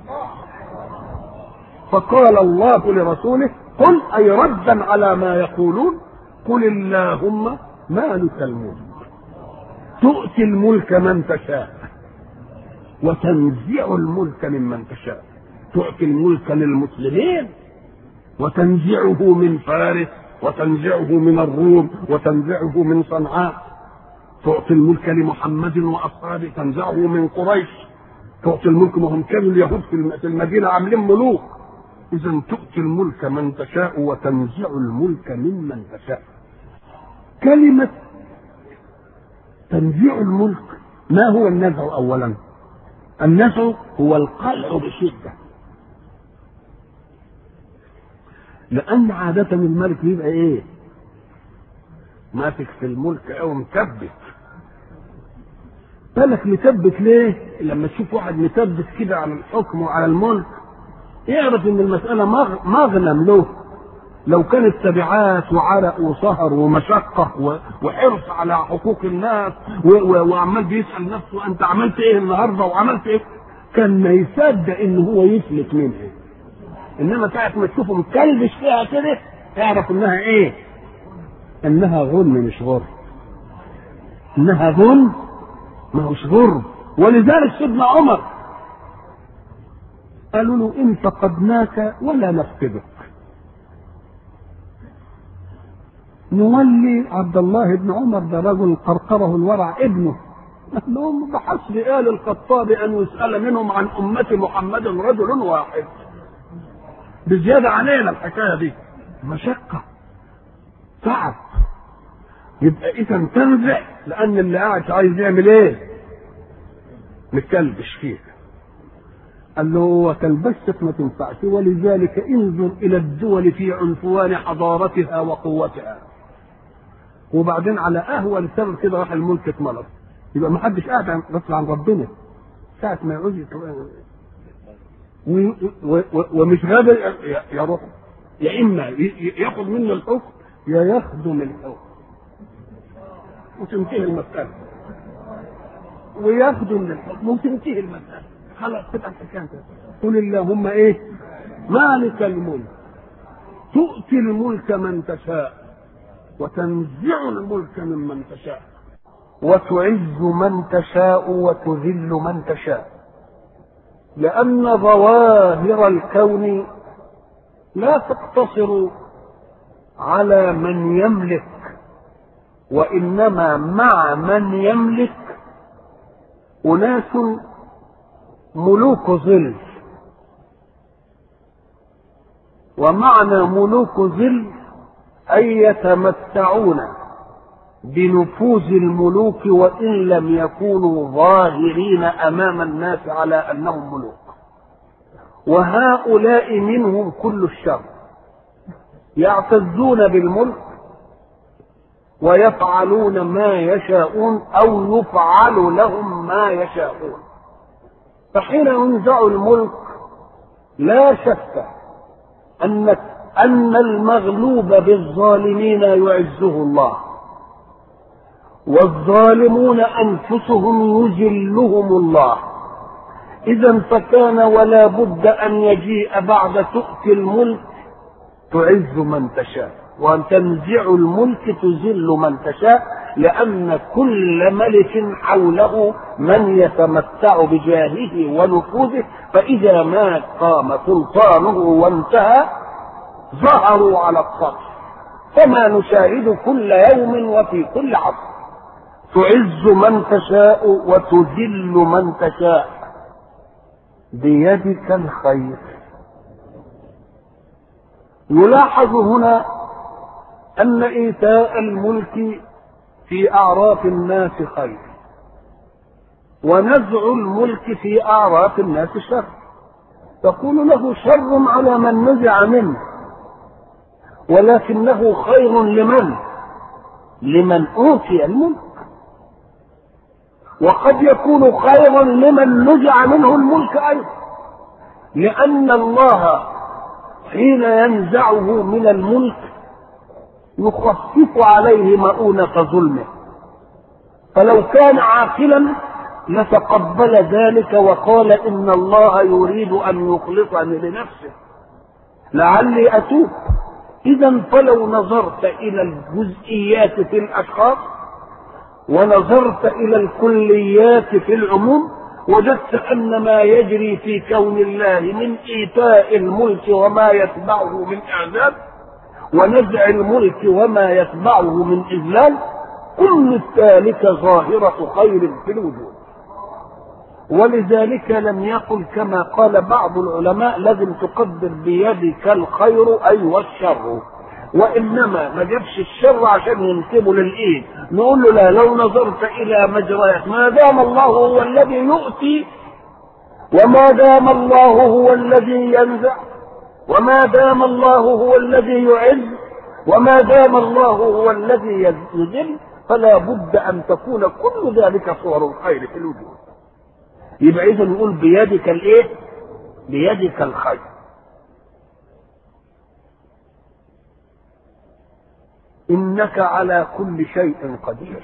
فقال الله لرسوله قل أي ردا على ما يقولون قل اللهم مالك الملك تؤتي الملك من تشاء وتنزع الملك ممن تشاء تعطي الملك للمسلمين وتنزعه من فارس وتنزعه من الروم وتنزعه من صنعاء تعطي الملك لمحمد واصحابه تنزعه من قريش تعطي الملك ما هم كانوا اليهود في المدينه عاملين ملوك اذا تؤتي الملك من تشاء وتنزع الملك ممن تشاء كلمه تنزيع الملك ما هو النزع اولا النزع هو القلع بشده لان عاده الملك بيبقى ايه ماسك في الملك او مثبت بالك مثبت ليه لما تشوف واحد مثبت كده على الحكم وعلى الملك يعرف ان المساله مغنم له لو كانت تبعات وعرق وسهر ومشقة وحرص على حقوق الناس وعمال بيسأل نفسه أنت عملت إيه النهاردة وعملت إيه كان ما يصدق إن هو يفلت منها إنما ساعة ما تشوفه مكلبش فيها كده اعرف إنها إيه إنها غنم مش غر إنها غنم ما هوش غر ولذلك سيدنا عمر قالوا له إن فقدناك ولا نفقدك نولي عبد الله بن عمر ده رجل قرقره الورع ابنه لهم بحسب آل الخطاب أن يسأل منهم عن أمة محمد رجل واحد بزيادة علينا الحكاية دي مشقة تعب يبقى إذا تنزع لأن اللي قاعد عايز يعمل إيه؟ متكلبش فيه قال له وتلبست ما تنفعش ولذلك انظر إلى الدول في عنفوان حضارتها وقوتها وبعدين على اهون سبب كده راح الملك اتملط يبقى ما حدش قاعد غفل عن ربنا ساعة ما يعوز ومش غابر يروح يا اما ياخذ منه الحكم يا يخدم الحكم وتنتهي المسألة ويخدم الحكم وتنتهي المسألة خلاص تبقى الحكايه قل اللهم ايه مالك الملك تؤتي الملك من تشاء وتنزع الملك ممن تشاء وتعز من تشاء وتذل من تشاء لأن ظواهر الكون لا تقتصر على من يملك وإنما مع من يملك أناس ملوك ظل ومعنى ملوك ظل أي يتمتعون بنفوذ الملوك وإن لم يكونوا ظاهرين أمام الناس على أنهم ملوك وهؤلاء منهم كل الشر يعتزون بالملك ويفعلون ما يشاءون أو يفعل لهم ما يشاءون فحين ينزع الملك لا شك أن أن المغلوب بالظالمين يعزه الله والظالمون أنفسهم يذلهم الله إذا فكان ولا بد أن يجيء بعد تؤتي الملك تعز من تشاء وأن تنزع الملك تذل من تشاء لأن كل ملك حوله من يتمتع بجاهه ونفوذه فإذا ما قام سلطانه وانتهى ظهروا على السطح كما نشاهد كل يوم وفي كل عصر تعز من تشاء وتذل من تشاء بيدك الخير يلاحظ هنا أن إيتاء الملك في أعراف الناس خير ونزع الملك في أعراف الناس شر تقول له شر على من نزع منه ولكنه خير لمن لمن أوتي الملك وقد يكون خيرا لمن نزع منه الملك أيضا لأن الله حين ينزعه من الملك يخفف عليه مؤونة ظلمه فلو كان عاقلا لتقبل ذلك وقال إن الله يريد أن يخلصني لنفسه لعلي أتوب إذا فلو نظرت إلى الجزئيات في الأشخاص ونظرت إلى الكليات في العموم وجدت أن ما يجري في كون الله من إيتاء الملك وما يتبعه من إعداد ونزع الملك وما يتبعه من إذلال كل ذلك ظاهرة خير في الوجود ولذلك لم يقل كما قال بعض العلماء لازم تقدر بيدك الخير أي والشر وإنما ما جابش الشر عشان ينسبه للإيد نقول له لا لو نظرت إلى مجريات ما دام الله هو الذي يؤتي وما دام الله هو الذي ينزع وما دام الله هو الذي يعز وما دام الله هو الذي يذل فلا بد أن تكون كل ذلك صور الخير في الوجود يبقى إذا نقول بيدك الإيه؟ بيدك الخير إنك على كل شيء قدير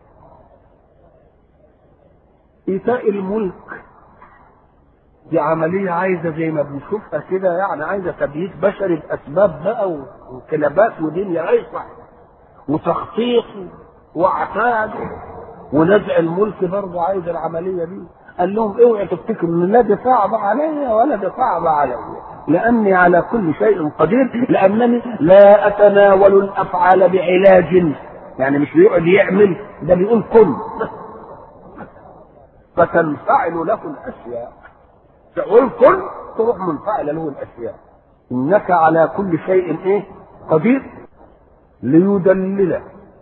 إيتاء الملك دي عملية عايزة زي ما بنشوفها كده يعني عايزة تبييت بشري بأسباب بقى وكلابات ودنيا عايزة وتخطيط واعتاد ونزع الملك برضه عايز العملية دي قال لهم اوعوا تفتكروا ان لا دي صعبة عليا ولا دي صعبة عليا لاني على كل شيء قدير لانني لا اتناول الافعال بعلاج يعني مش بيقعد يعمل ده بيقول كن فتنفعل له الاشياء تقول كن تروح منفعل له الاشياء انك على كل شيء ايه قدير ليدلل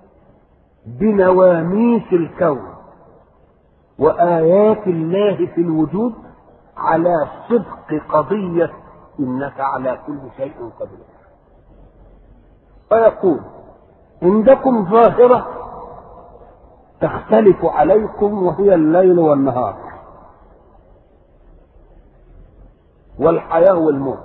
بنواميس الكون وآيات الله في الوجود على صدق قضية إنك على كل شيء قدير فيقول عندكم ظاهرة تختلف عليكم وهي الليل والنهار والحياة والموت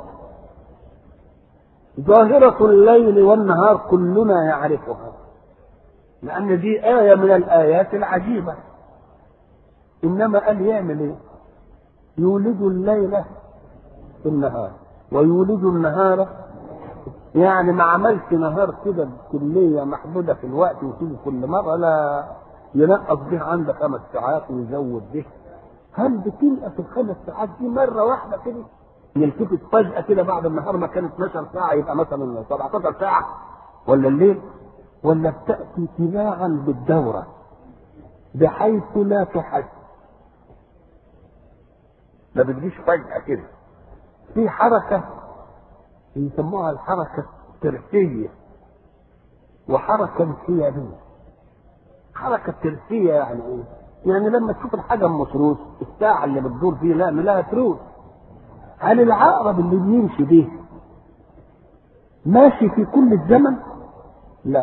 ظاهرة الليل والنهار كلنا يعرفها لأن دي آية من الآيات العجيبة إنما قال يعمل إيه؟ يولد الليل في النهار ويولد النهار يعني ما عملش نهار كده بكلية محدودة في الوقت وتيجي كل مرة لا ينقص به عندك خمس ساعات ويزود به هل بتلقى في الخمس ساعات دي مرة واحدة كده يلتفت فجأة كده بعد النهار ما كانت 12 ساعة يبقى مثلا 17 ساعة ولا الليل ولا بتأتي تباعا بالدورة بحيث لا تحس ما بتجيش فجأة كده في حركة يسموها الحركة الترسية وحركة انسيابية حركة ترسية يعني ايه؟ يعني لما تشوف الحاجة ام تروس الساعة اللي بتدور فيه لا لها تروس هل العقرب اللي بيمشي ده ماشي في كل الزمن؟ لا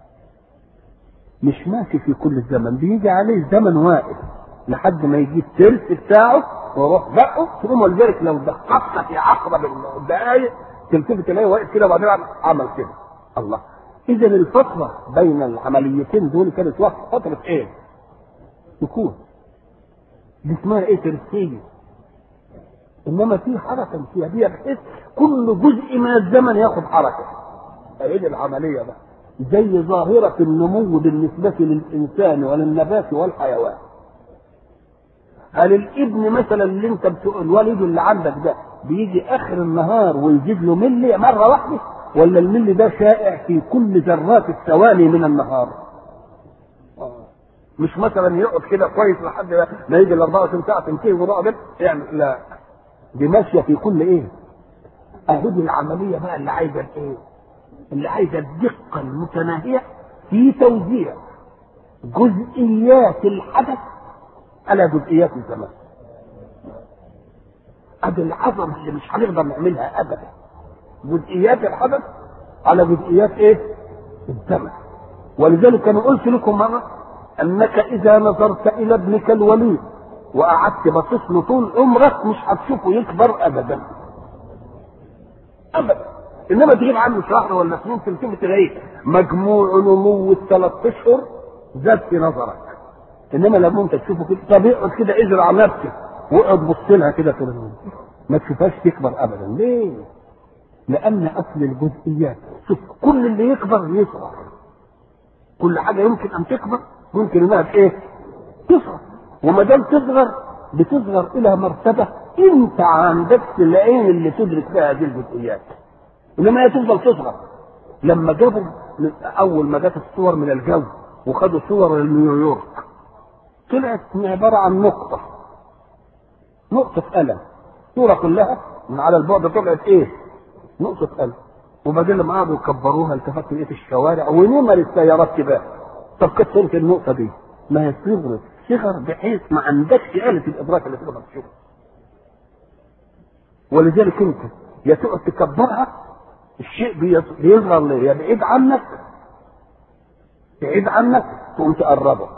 مش ماشي في كل الزمن بيجي عليه زمن واقف لحد ما يجي الترس بتاعه ويروح بقه تقوم ولذلك لو دققت في عقرب الدقايق تلتفت تلاقيه واقف كده وبعدين عمل كده الله اذا الفتره بين العمليتين دول كانت وقت فتره ايه؟ سكون دي اسمها ايه ترسيه انما في حركه انسيابيه بحيث كل جزء من الزمن ياخد حركه ايه العمليه بقى زي ظاهرة النمو بالنسبة للإنسان وللنبات والحيوان. هل الابن مثلا اللي انت بتقول الوالد اللي عندك ده بيجي اخر النهار ويجيب له ملي مرة واحدة ولا الملي ده شائع في كل ذرات الثواني من النهار؟ مش مثلا يقعد كده كويس لحد ما يجي ال 24 ساعة تنتهي ويقعد يعمل لا دي ماشية في كل ايه؟ اهي دي العملية بقى اللي عايزة ايه؟ اللي عايزه الدقه المتناهيه في توزيع جزئيات الحدث على جزئيات الزمان. ادي العظمه اللي مش هنقدر نعملها ابدا. جزئيات الحدث على جزئيات ايه؟ الزمن. ولذلك انا قلت لكم مره انك اذا نظرت الى ابنك الوليد وقعدت باصص له طول عمرك مش هتشوفه يكبر ابدا. ابدا. انما تجيب عنه شهر ولا سنين تلتفت تلاقيه مجموع نمو الثلاث اشهر زاد في نظرك انما لما انت تشوفه كده طب اقعد كده ازرع نفسك واقعد بص لها كده كده ما تشوفهاش تكبر ابدا ليه؟ لان اصل الجزئيات شوف كل اللي يكبر يصغر كل حاجه يمكن ان تكبر ممكن انها ايه؟ تصغر وما دام تصغر بتصغر الى مرتبه انت عندك العين اللي تدرك بها هذه الجزئيات انما هي تفضل تصغر لما جابوا اول ما جت الصور من الجو وخدوا صور لنيويورك طلعت عباره عن نقطه نقطه قلم الصوره كلها من على البعد طلعت ايه نقطه قلم وبعدين لما قعدوا يكبروها التفت لقيت الشوارع ونمر السيارات كده طب كانت صورة النقطه دي ما هي صغرت صغر بحيث ما عندكش آلة الإدراك اللي تقدر تشوفها ولذلك انت يا تقعد تكبرها الشيء بيظهر ليه يا بعيد عنك بعيد عنك تقوم تقربه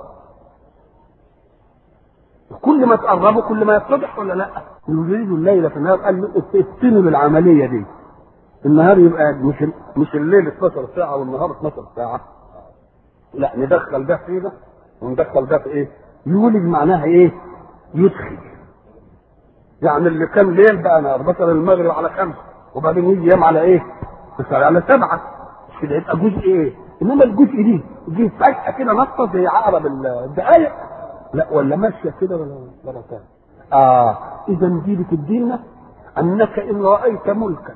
كل ما تقربه كل ما يتضح ولا لا يريد الليل في النهار قال له استنوا للعمليه دي النهار يبقى مش مش الليل 12 ساعه والنهار 12 ساعه لا ندخل ده في ده وندخل ده في ايه يولد معناها ايه يدخل يعني اللي كان ليل بقى نهار مثلا المغرب على خمسه وبعدين يجي ينام على ايه؟ يصلي على سبعه مش كده يبقى جزء ايه؟ انما الجزء دي يجي فجاه كده نطه زي عقرب الدقايق لا ولا ماشيه كده ولا ولا كده اه اذا دي بتدينا انك ان رايت ملكا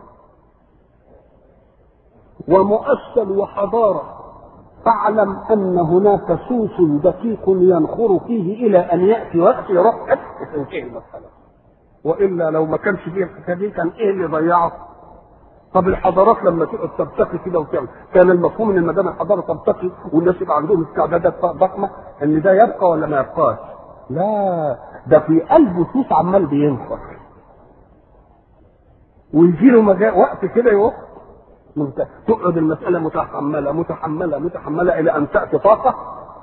ومؤصل وحضاره فاعلم ان هناك سوس دقيق ينخر فيه الى ان ياتي وقت يروح تنتهي المساله والا لو ما كانش فيه الحكايه دي كان ايه اللي ضيعه؟ طب الحضارات لما تقعد ترتقي كده وتعمل كان المفهوم ان ما دام الحضاره ترتقي والناس يبقى عندهم استعدادات ضخمه ان ده يبقى ولا ما يبقاش؟ لا ده في قلبه سوس عمال بينفخ ويجي له مجال وقت كده يروح تقعد المساله متحمله متحمله متحمله الى ان تاتي طاقه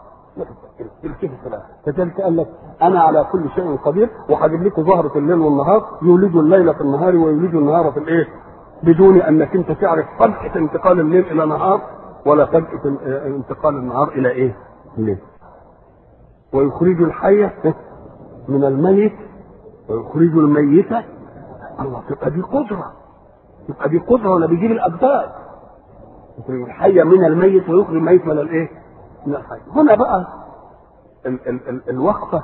كذلك قال لك انا على كل شيء قدير وهجيب لكم ظهرة الليل والنهار يولج الليل في النهار ويولج النهار في الايه؟ بدون انك انت تعرف فجأة انتقال الليل الى نهار ولا فجأة انتقال النهار الى ايه؟ الليل. ويخرج الحي من الميت ويخرج الميت الله تبقى دي قدرة يبقى دي قدرة ولا بيجيب الأجداد يخرج الحي من الميت ويخرج الميت من الإيه؟ من الحي هنا بقى ال ال ال الوقفة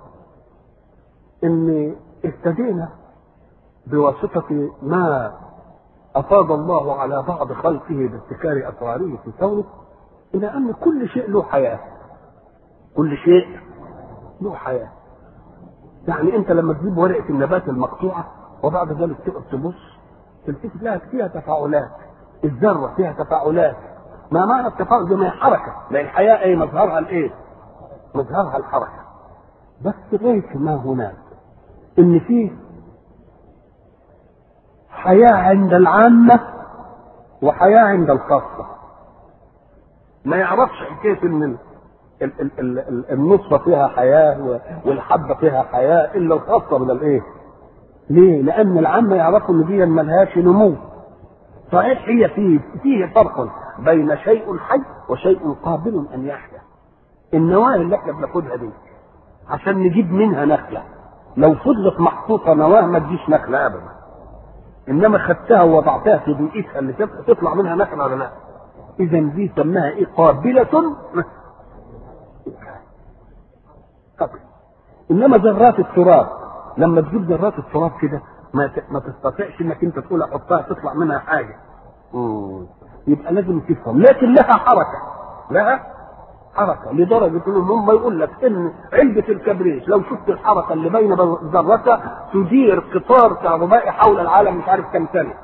إن ابتدينا بواسطة ما أفاض الله على بعض خلقه بابتكار أسراره في كونه إلى أن كل شيء له حياة كل شيء له حياة يعني أنت لما تجيب ورقة النبات المقطوعة وبعد ذلك تقعد تبص تلتفت لها فيها تفاعلات الذرة فيها تفاعلات ما معنى التفاعل ده ما هي حركة ما الحياة ايه مظهرها الايه مظهرها الحركة بس غاية ما هناك ان فيه حياة عند العامة وحياة عند الخاصة ما يعرفش حكاية ان ال- ال- ال- ال- ال- النصفة فيها حياة والحبة فيها حياة إلا الخاصة من الإيه؟ ليه؟ لأن العامة يعرفوا إن دي ملهاش نمو. صحيح هي فيه فيه فرق بين شيء حي وشيء قابل أن يحيا. النواة اللي احنا بناخدها دي عشان نجيب منها نخلة. لو فضلت محطوطة نواة ما تجيش نخلة أبدا. إنما خدتها ووضعتها في بيئتها اللي تط- تطلع منها نخلة ولا لا؟ إذا دي سماها إيه؟ قابلة قبل انما ذرات التراب لما تجيب ذرات التراب كده ما ت- ما تستطيعش انك انت تقول احطها تطلع منها حاجه مم. يبقى لازم تفهم لكن لها حركه لها حركه لدرجه ان هم يقول لك ان علبه الكبريت لو شفت الحركه اللي بين ذرتها تدير قطار كهربائي حول العالم مش عارف كم سنه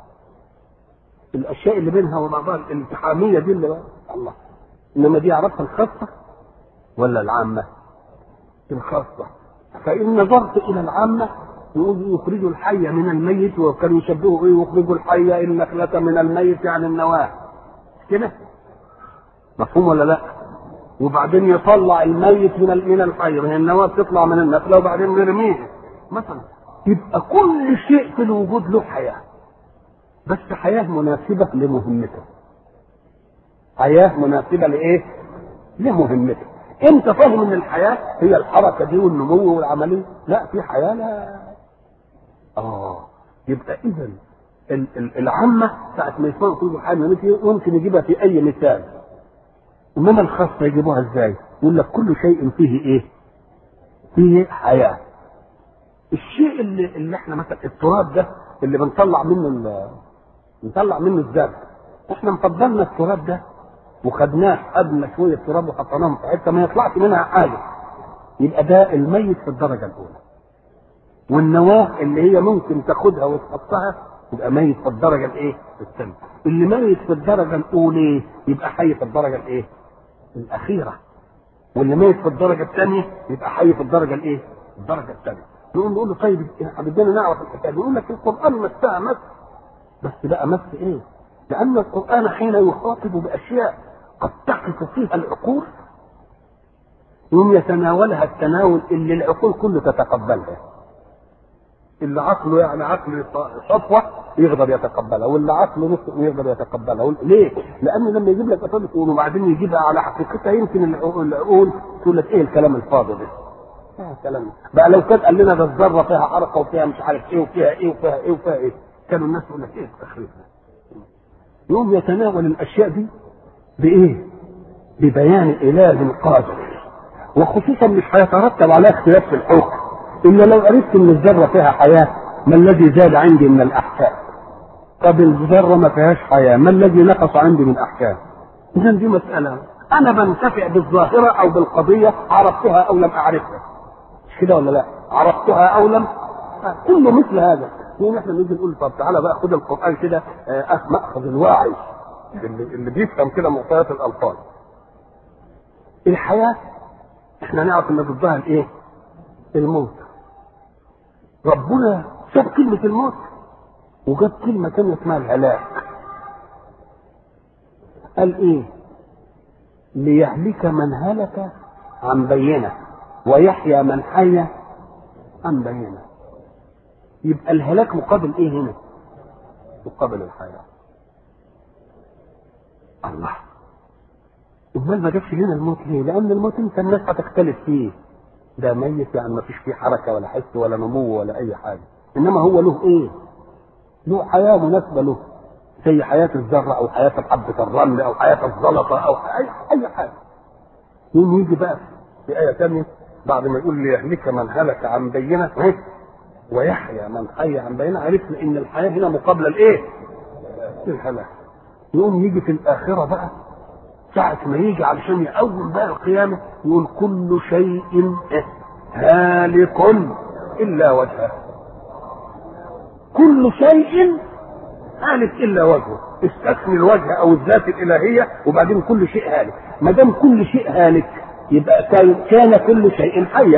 الاشياء اللي بينها وبعضها الالتحاميه دي اللي الله انما دي عرفها الخاصه ولا العامه؟ الخاصة فإن نظرت إلى العامة يقول يخرج الحي من الميت وكانوا يشبهوا إيه يخرج الحي النخلة من الميت يعني النواة كده مفهوم ولا لا؟ وبعدين يطلع الميت من ال- من الحي ما هي النواة بتطلع من النخلة وبعدين نرميها مثلا يبقى كل شيء في الوجود له حياة بس حياة مناسبة لمهمته حياة مناسبة لإيه؟ لمهمته انت فاهم ان الحياه هي الحركه دي والنمو والعمليه لا في حياه لا اه يبقى اذا ال- ال- العامه ساعه ما يسمعوا كل حاجه ممكن ممكن يجيبها في اي مثال انما الخاصه يجيبوها ازاي؟ يقول لك كل شيء فيه ايه؟ فيه حياه الشيء اللي اللي احنا مثلا التراب ده اللي بنطلع منه ال- بنطلع منه الزرع احنا مفضلنا التراب ده وخدناه خدنا شويه تراب وحطيناهم في حته ما يطلعش منها حاجه يبقى ده الميت في الدرجه الاولى والنواه اللي هي ممكن تاخدها وتحطها يبقى ميت في الدرجه الايه؟ الثانيه اللي ميت في الدرجه الاولى يبقى حي في الدرجه الايه؟ الاخيره واللي ميت في الدرجه الثانيه يبقى حي في الدرجه الايه؟ الدرجه الثانيه نقول نقول له طيب احنا بدنا نعرف الحكايه دي. يقول لك القران مسها مس بس بقى مس ايه؟ لأن القرآن حين يخاطب بأشياء قد تقف فيها العقول يوم يتناولها التناول اللي العقول كله تتقبلها اللي عقله يعني عقل صفوة يقدر يتقبلها واللي عقله نصف يقدر يتقبلها ليه؟ لأن لما يجيب لك أسئلة تقول وبعدين يجيبها على حقيقتها يمكن العقول العقول تقول لك إيه الكلام الفاضي ده؟ آه كلام بقى لو كان قال لنا ده الذرة فيها حركة وفيها مش عارف إيه وفيها إيه وفيها إيه وفيها إيه كانوا الناس يقول لك إيه التخريف ده؟ يقوم يتناول الاشياء دي بايه؟ ببيان اله قادر وخصوصا مش هيترتب على اختلاف في الحكم الا لو عرفت ان الذره فيها حياه ما الذي زاد عندي من الاحكام طب الذره ما فيهاش حياه ما الذي نقص عندي من احكام اذا دي مساله انا بنتفع بالظاهره او بالقضيه عرفتها او لم اعرفها مش كده ولا لا عرفتها او لم كله مثل هذا يوم احنا نيجي نقول طب تعالى بقى خد القران كده آه ماخذ الواعي اللي, اللي بيفهم كده معطيات الالفاظ الحياه احنا نعرف ان ضدها الايه؟ الموت ربنا ساب كلمه الموت وجاب كلمه ثانيه اسمها الهلاك قال ايه؟ ليهلك من هلك عن بينه ويحيى من حي عن بينه يبقى الهلاك مقابل ايه هنا مقابل الحياه الله امال ما جابش لنا الموت ليه لان الموت انت الناس هتختلف فيه ده ميت يعني ما فيش فيه حركه ولا حس ولا نمو ولا اي حاجه انما هو له ايه له حياه مناسبه له زي حياه الزرع او حياه حبه الرمل او حياه الزلطه او اي اي حاجه يوم يجي بقى في ايه ثانيه بعد ما يقول ليهلك من هلك عن بينه إيه؟ ويحيى من حي عن بينه عرفنا ان الحياه هنا مقابله لايه؟ للهلاك يقوم يجي في الاخره بقى ساعة ما يجي علشان يقوم بقى القيامة يقول كل شيء هالك إلا وجهه كل شيء هالك إلا وجهه استثني الوجه أو الذات الإلهية وبعدين كل شيء هالك ما دام كل شيء هالك يبقى كان, كان كل شيء حيا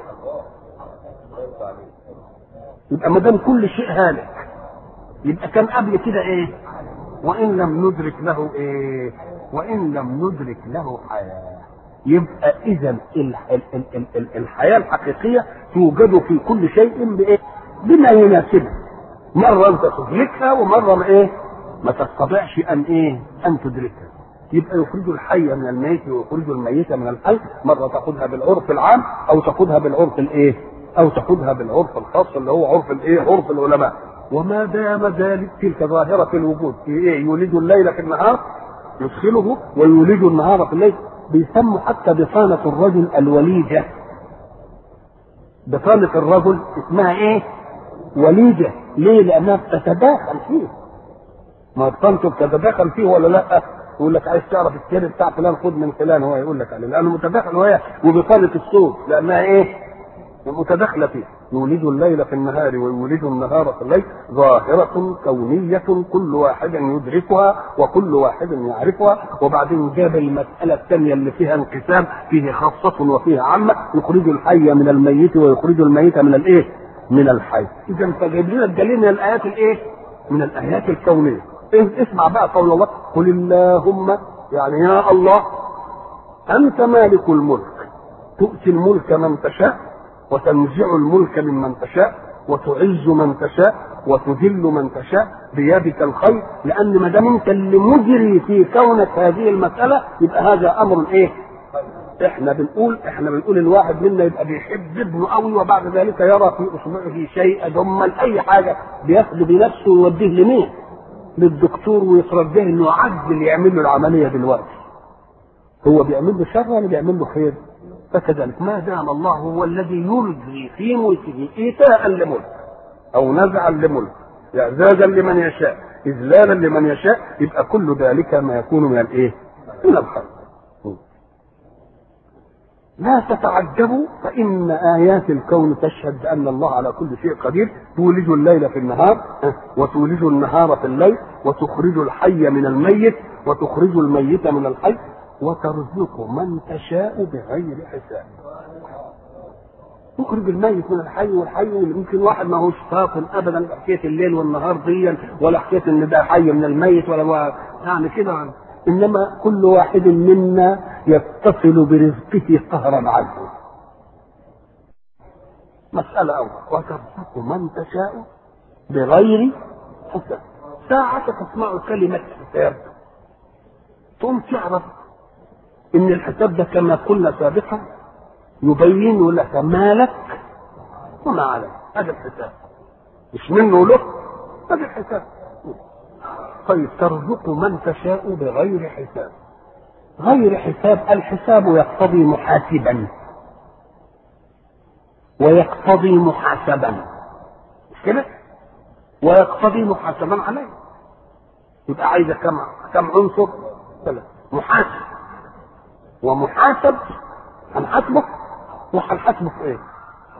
يبقى ما دام كل شيء هالك يبقى كان قبل كده ايه وان لم ندرك له ايه وان لم ندرك له حياه يبقى اذا الحياه الحقيقيه توجد في كل شيء بايه بما يناسبه مره انت تدركها ومره ما ايه ما تستطيعش ان ايه ان تدركها يبقى يخرج الحي من الميت ويخرج الميت من الحي مره تاخذها بالعرف العام او تاخذها بالعرف الايه او تاخذها بالعرف الخاص اللي هو عرف الايه عرف العلماء وما دام ذلك تلك ظاهرة في الوجود في ايه يولد الليل في النهار يدخله ويولد النهار في الليل بيسموا حتى بطانة الرجل الوليجة بطانة الرجل اسمها ايه وليجة ليه لانها بتتداخل فيه ما بطانته بتتداخل فيه ولا لا يقول لك عايز تعرف السر بتاع فلان خد من فلان هو يقول لك عليه لانه متداخل وهي وبطانة الصوت لانها ايه متداخلة فيه يولد الليل في النهار ويولد النهار في الليل ظاهرة كونية كل واحد يدركها وكل واحد يعرفها وبعدين جاب المسألة الثانية اللي فيها انقسام فيه خاصة وفيه عامة يخرج الحي من الميت ويخرج الميت من الايه؟ من الحي. إذا فجايب لنا الدليل من الآيات الايه؟ من الآيات الكونية. اسمع بقى قول الله قل اللهم يعني يا الله أنت مالك الملك تؤتي الملك من تشاء وتنزع الملك ممن تشاء وتعز من تشاء وتذل من تشاء بيدك الخير لان ما دام انت اللي مجري في كونك هذه المساله يبقى هذا امر ايه؟ احنا بنقول احنا بنقول الواحد منا يبقى بيحب ابنه قوي وبعد ذلك يرى في اصبعه شيء دما اي حاجه بياخده بنفسه ويوديه لمين؟ للدكتور ويترجاه انه عدل يعمل له العمليه دلوقتي. هو بيعمل له شر ولا بيعمل له خير؟ فكذلك ما دام الله هو الذي يلغي في ملكه ايتاء لملك او نزعا لملك اعزازا لمن يشاء اذلالا لمن يشاء يبقى كل ذلك ما يكون من الايه؟ من الخير. لا تتعجبوا فإن آيات الكون تشهد بأن الله على كل شيء قدير تولج الليل في النهار وتولج النهار في الليل وتخرج الحي من الميت وتخرج الميت من الحي وترزق من تشاء بغير حساب تخرج الميت من الحي والحي يمكن واحد ما هوش فاطن ابدا حكايه الليل والنهار دي ولا حكايه ان ده حي من الميت ولا يعني كده انما كل واحد منا يتصل برزقه قهرا عنه مسألة أول وترزق من تشاء بغير حساب ساعة تسمع كلمة حساب تقوم تعرف ان الحساب ده كما قلنا سابقا يبين لك ما لك وما عليك هذا الحساب مش منه له هذا الحساب طيب ترزق من تشاء بغير حساب غير حساب الحساب يقتضي محاسبا ويقتضي محاسبا مش كده ويقتضي محاسبا عليه يبقى عايزه كم كم عنصر ثلاثة محاسب ومحاسب هنحاسبه وهنحاسبه في ايه؟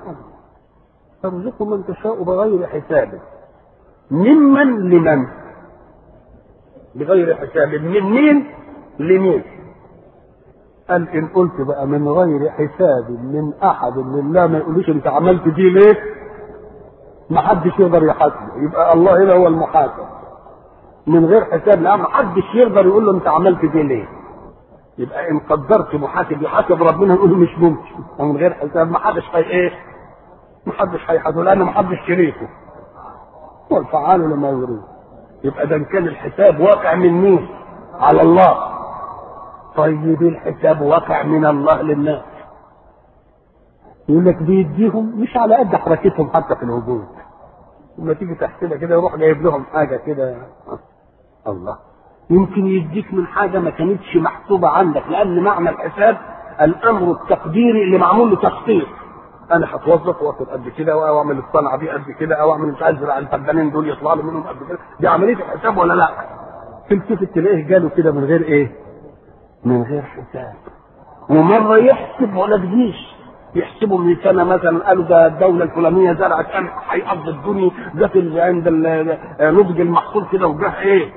ترزق من تشاء بغير حساب ممن لمن؟ بغير حساب من مين لمين؟ قال ان قلت بقى من غير حساب من احد لله ما يقولوش انت عملت دي ليه؟ ما حدش يقدر يحاسبه يبقى الله هنا هو المحاسب من غير حساب لا ما حدش يقدر يقول له انت عملت دي ليه؟ يبقى ان قدرت محاسب يحاسب ربنا يقول مش ممكن ومن غير حساب ما حدش هي ايه؟ ما حدش هيحاسبه لان ما حدش شريكه هو الفعال لما يريد يبقى ده كان الحساب واقع من مين؟ على الله طيب الحساب واقع من الله للناس يقول لك بيديهم مش على قد حركتهم حتى في الوجود لما تيجي تحسبها كده يروح جايب لهم حاجه كده الله يمكن يديك من حاجه ما كانتش محسوبه عندك لان معنى الحساب الامر التقديري اللي معمول له تخطيط انا هتوظف واخد قد كده او اعمل الصنعه دي قد كده او اعمل مش عايز الفدانين دول يطلع لي منهم قد كده دي عمليه الحساب ولا لا؟ تلتفت تلاقيه جاله كده من غير ايه؟ من غير حساب ومره يحسب ولا تجيش يحسبوا من سنه مثلا قالوا ده الدوله الفلانيه زرعت قمح هيقضي الدنيا جت ال- عند ال- نضج المحصول كده وجه ايه؟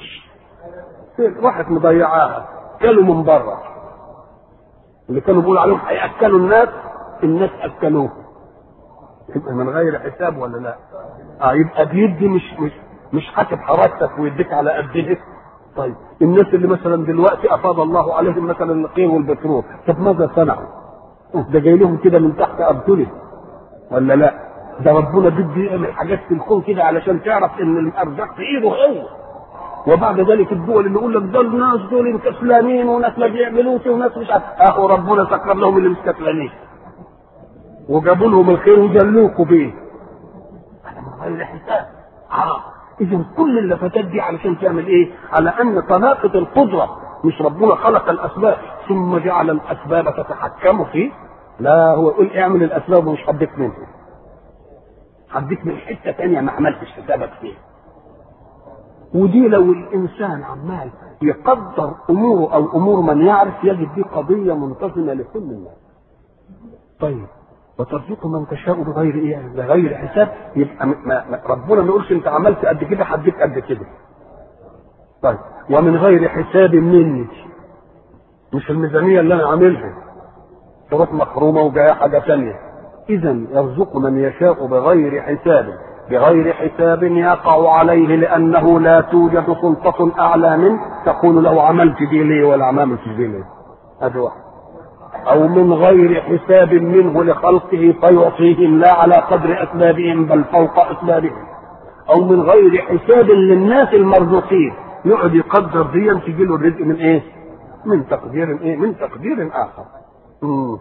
راحت مضيعاها كلوا من بره اللي كانوا بيقولوا عليهم هياكلوا الناس الناس اكلوه يبقى من غير حساب ولا لا؟ اه يبقى بيدي مش مش مش حاسب حركتك ويديك على قد طيب الناس اللي مثلا دلوقتي افاض الله عليهم مثلا القير والبترول طب ماذا صنعوا؟ ده جاي لهم كده من تحت ارجله ولا لا؟ ده ربنا بده يعمل حاجات في الكون كده علشان تعرف ان الارزاق في ايده هو وبعد ذلك الدول اللي يقول لك دول ناس دول كسلانين وناس ما بيعملوش وناس مش عارف اهو ربنا سكر لهم اللي مش كسلانين وجابوا لهم الخير وجلوكوا بيه هذا من غير حساب اه اذا كل اللفتات دي علشان تعمل ايه؟ على ان طلاقه القدره مش ربنا خلق الاسباب ثم جعل الاسباب تتحكم فيه لا هو يقول اعمل الاسباب ومش هديك منها هديك من حته ثانيه ما عملتش حسابك فيها ودي لو الانسان عمال يقدر اموره او امور من يعرف يجد دي قضيه منتظمه لكل الناس. طيب وترزق من تشاء بغير ايه؟ بغير حساب يبقى م- ما ما ربنا ما يقولش انت عملت قد كده هديك قد كده. طيب ومن غير حساب مني مش الميزانيه اللي انا عاملها تروح مخرومه وجايه حاجه ثانيه. اذا يرزق من يشاء بغير حساب بغير حساب يقع عليه لانه لا توجد سلطه اعلى منه تقول له عملت دي ليه ولا عملت دي ليه؟ هذا واحد. او من غير حساب منه لخلقه فيعطيهم لا على قدر اسبابهم بل فوق اسبابهم او من غير حساب للناس المرزوقين يقعد يقدر دي تجي له الرزق من ايه؟ من تقدير ايه؟ من تقدير اخر. مم.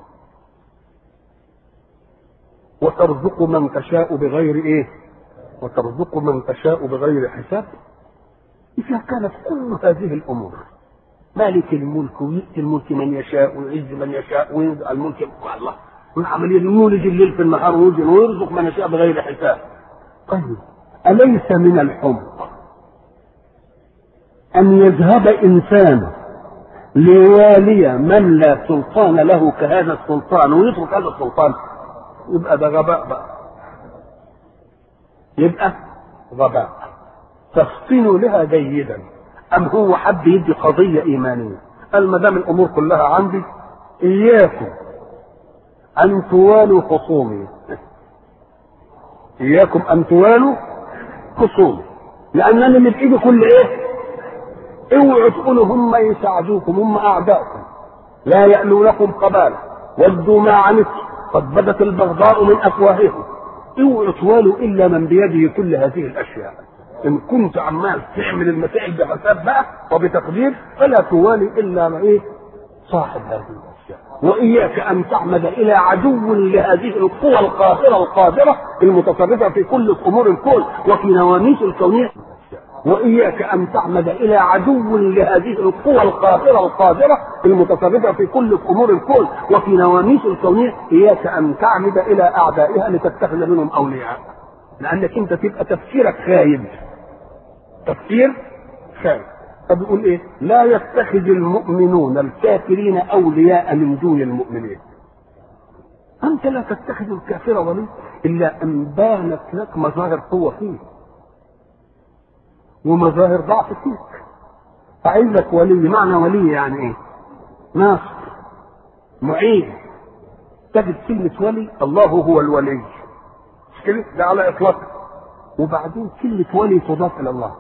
وترزق من تشاء بغير ايه؟ وترزق من تشاء بغير حساب إذا كانت كل هذه الأمور مالك الملك ويؤتي الملك من يشاء ويعز من يشاء وينزع الملك الله والعملية يولج الليل في النهار ويوزن ويرزق من يشاء بغير حساب طيب أليس من الحمق أن يذهب إنسان ليوالي من لا سلطان له كهذا السلطان ويترك هذا السلطان يبقى ده غباء بقى يبقى غباء تفطنوا لها جيدا أم هو حد يدي قضية إيمانية قال ما دام الأمور كلها عندي إياكم أن توالوا خصومي إياكم أن توالوا خصومي لأنني من إيدي كل إيه؟ اوعوا تقولوا هم يساعدوكم هم أعداؤكم لا يألونكم قبالا ودوا ما عنتم قد بدت البغضاء من أفواههم اوعوا توالوا إلا من بيده كل هذه الأشياء ان كنت عمال تعمل المسائل بحساب بقى وبتقدير فلا توالي الا ما ايه صاحب هذه الاشياء واياك ان تعمد الى عدو لهذه القوى القاهره القادره المتصرفه في كل امور الكون وفي نواميس الكونيه واياك ان تعمد الى عدو لهذه القوى القاهره القادره المتصرفه في كل امور الكون وفي نواميس الكونيه اياك ان تعمد الى اعدائها لتتخذ منهم اولياء لانك انت تبقى تفكيرك خايب تفكير خايب فبيقول ايه لا يتخذ المؤمنون الكافرين اولياء من دون المؤمنين انت لا تتخذ الكافر ولي الا ان بانت لك مظاهر قوه فيه ومظاهر ضعف فيك فعايز لك ولي معنى ولي يعني ايه ناصر معين تجد كلمة ولي الله هو الولي مش كده ده على اطلاق وبعدين كلمة ولي تضاف الى الله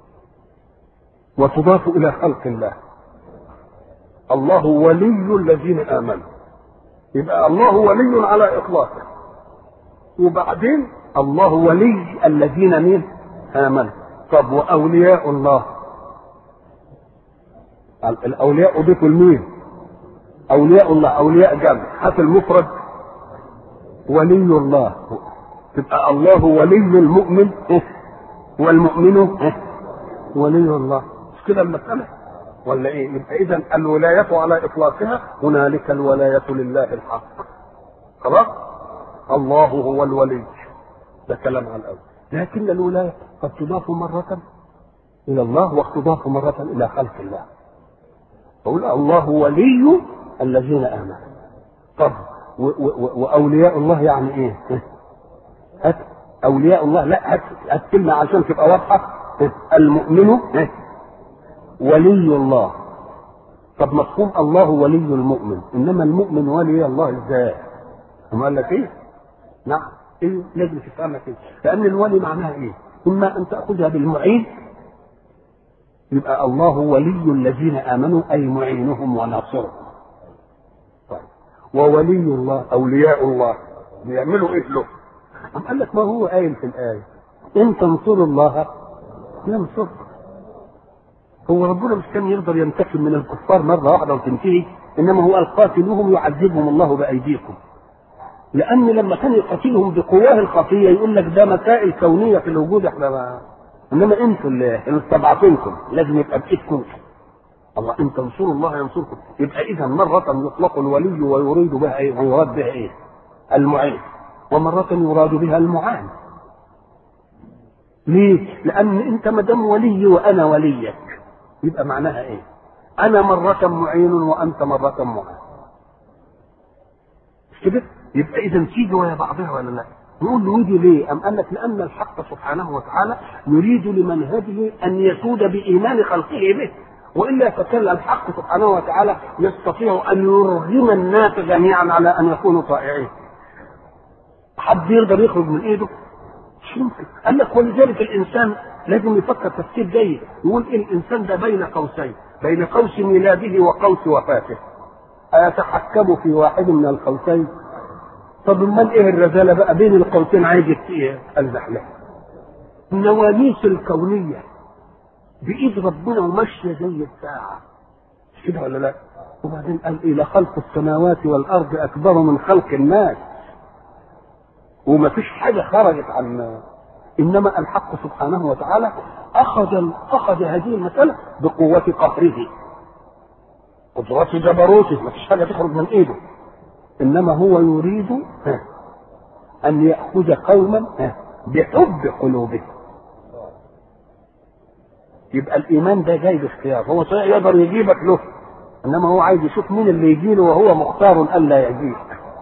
وتضاف الى خلق الله الله ولي الذين امنوا يبقى الله ولي على اطلاقه وبعدين الله ولي الذين مين امنوا طب واولياء الله الاولياء اضيفوا لمين اولياء الله اولياء جمع هات المفرد ولي الله تبقى الله ولي المؤمن والمؤمن ولي الله مش كده المسألة ولا ايه يبقى اذا الولاية على اطلاقها هنالك الولاية لله الحق خلاص الله هو الولي ده كلام على الاول لكن الولاية قد تضاف مرة الى الله وقد تضاف مرة الى خلق الله فقول الله ولي الذين امنوا طب و- و- واولياء الله يعني ايه هات اولياء الله لا هات هات كلمه عشان تبقى واضحه المؤمن ولي الله طب مفهوم الله ولي المؤمن انما المؤمن ولي الله ازاي هم قال لك ايه نعم ايه لازم تفهمها كده لان الولي معناها ايه اما ان تاخذها بالمعين يبقى الله ولي الذين امنوا اي معينهم وناصرهم طيب وولي الله اولياء الله بيعملوا ايه له أم قال لك ما هو قايل في الآية إن تنصروا الله ينصركم هو ربنا مش كان يقدر ينتقم من الكفار مرة واحدة وتنتهي إنما هو القاتلوهم يعذبهم الله بأيديكم لأن لما كان يقاتلهم بقواه الخفية يقول لك ده مسائل كونية في الوجود احنا ما إنما أنتوا اللي اللي استضعفينكم لازم يبقى بإيدكم الله إن تنصروا الله ينصركم يبقى إذا مرة يطلق الولي ويريد بها إيه ويراد بها إيه المعين ومرة يراد بها المعان ليه؟ لأن أنت ما دام ولي وأنا وليك يبقى معناها إيه؟ أنا مرة معين وأنت مرة معان مش كده؟ يبقى إذا تيجي ويا بعضها ولا لا؟ نقول له ودي ليه؟ أم قال لك لأن الحق سبحانه وتعالى يريد لمنهجه أن يسود بإيمان خلقه به والا فكان الحق سبحانه وتعالى يستطيع ان يرغم الناس جميعا على ان يكونوا طائعين حد يقدر يخرج من ايده مش يمكن قال لك ولذلك الانسان لازم يفكر تفكير جيد يقول إيه الانسان ده بين قوسين بين قوس ميلاده وقوس وفاته أيتحكم في واحد من القوسين طب امال ايه الرذاله بقى بين القوسين عايز الزحلقه النواميس الكونيه بايد ربنا وماشيه زي الساعه مش كده ولا لا وبعدين قال ايه لخلق السماوات والارض اكبر من خلق الناس وما فيش حاجه خرجت عن انما الحق سبحانه وتعالى اخذ اخذ هذه المساله بقوه قهره قدرته جبروته ما فيش حاجه تخرج من ايده انما هو يريد ان ياخذ قوما بحب قلوبهم يبقى الايمان ده جاي باختيار هو صحيح يقدر يجيبك له انما هو عايز يشوف مين اللي يجي له وهو مختار الا يجيك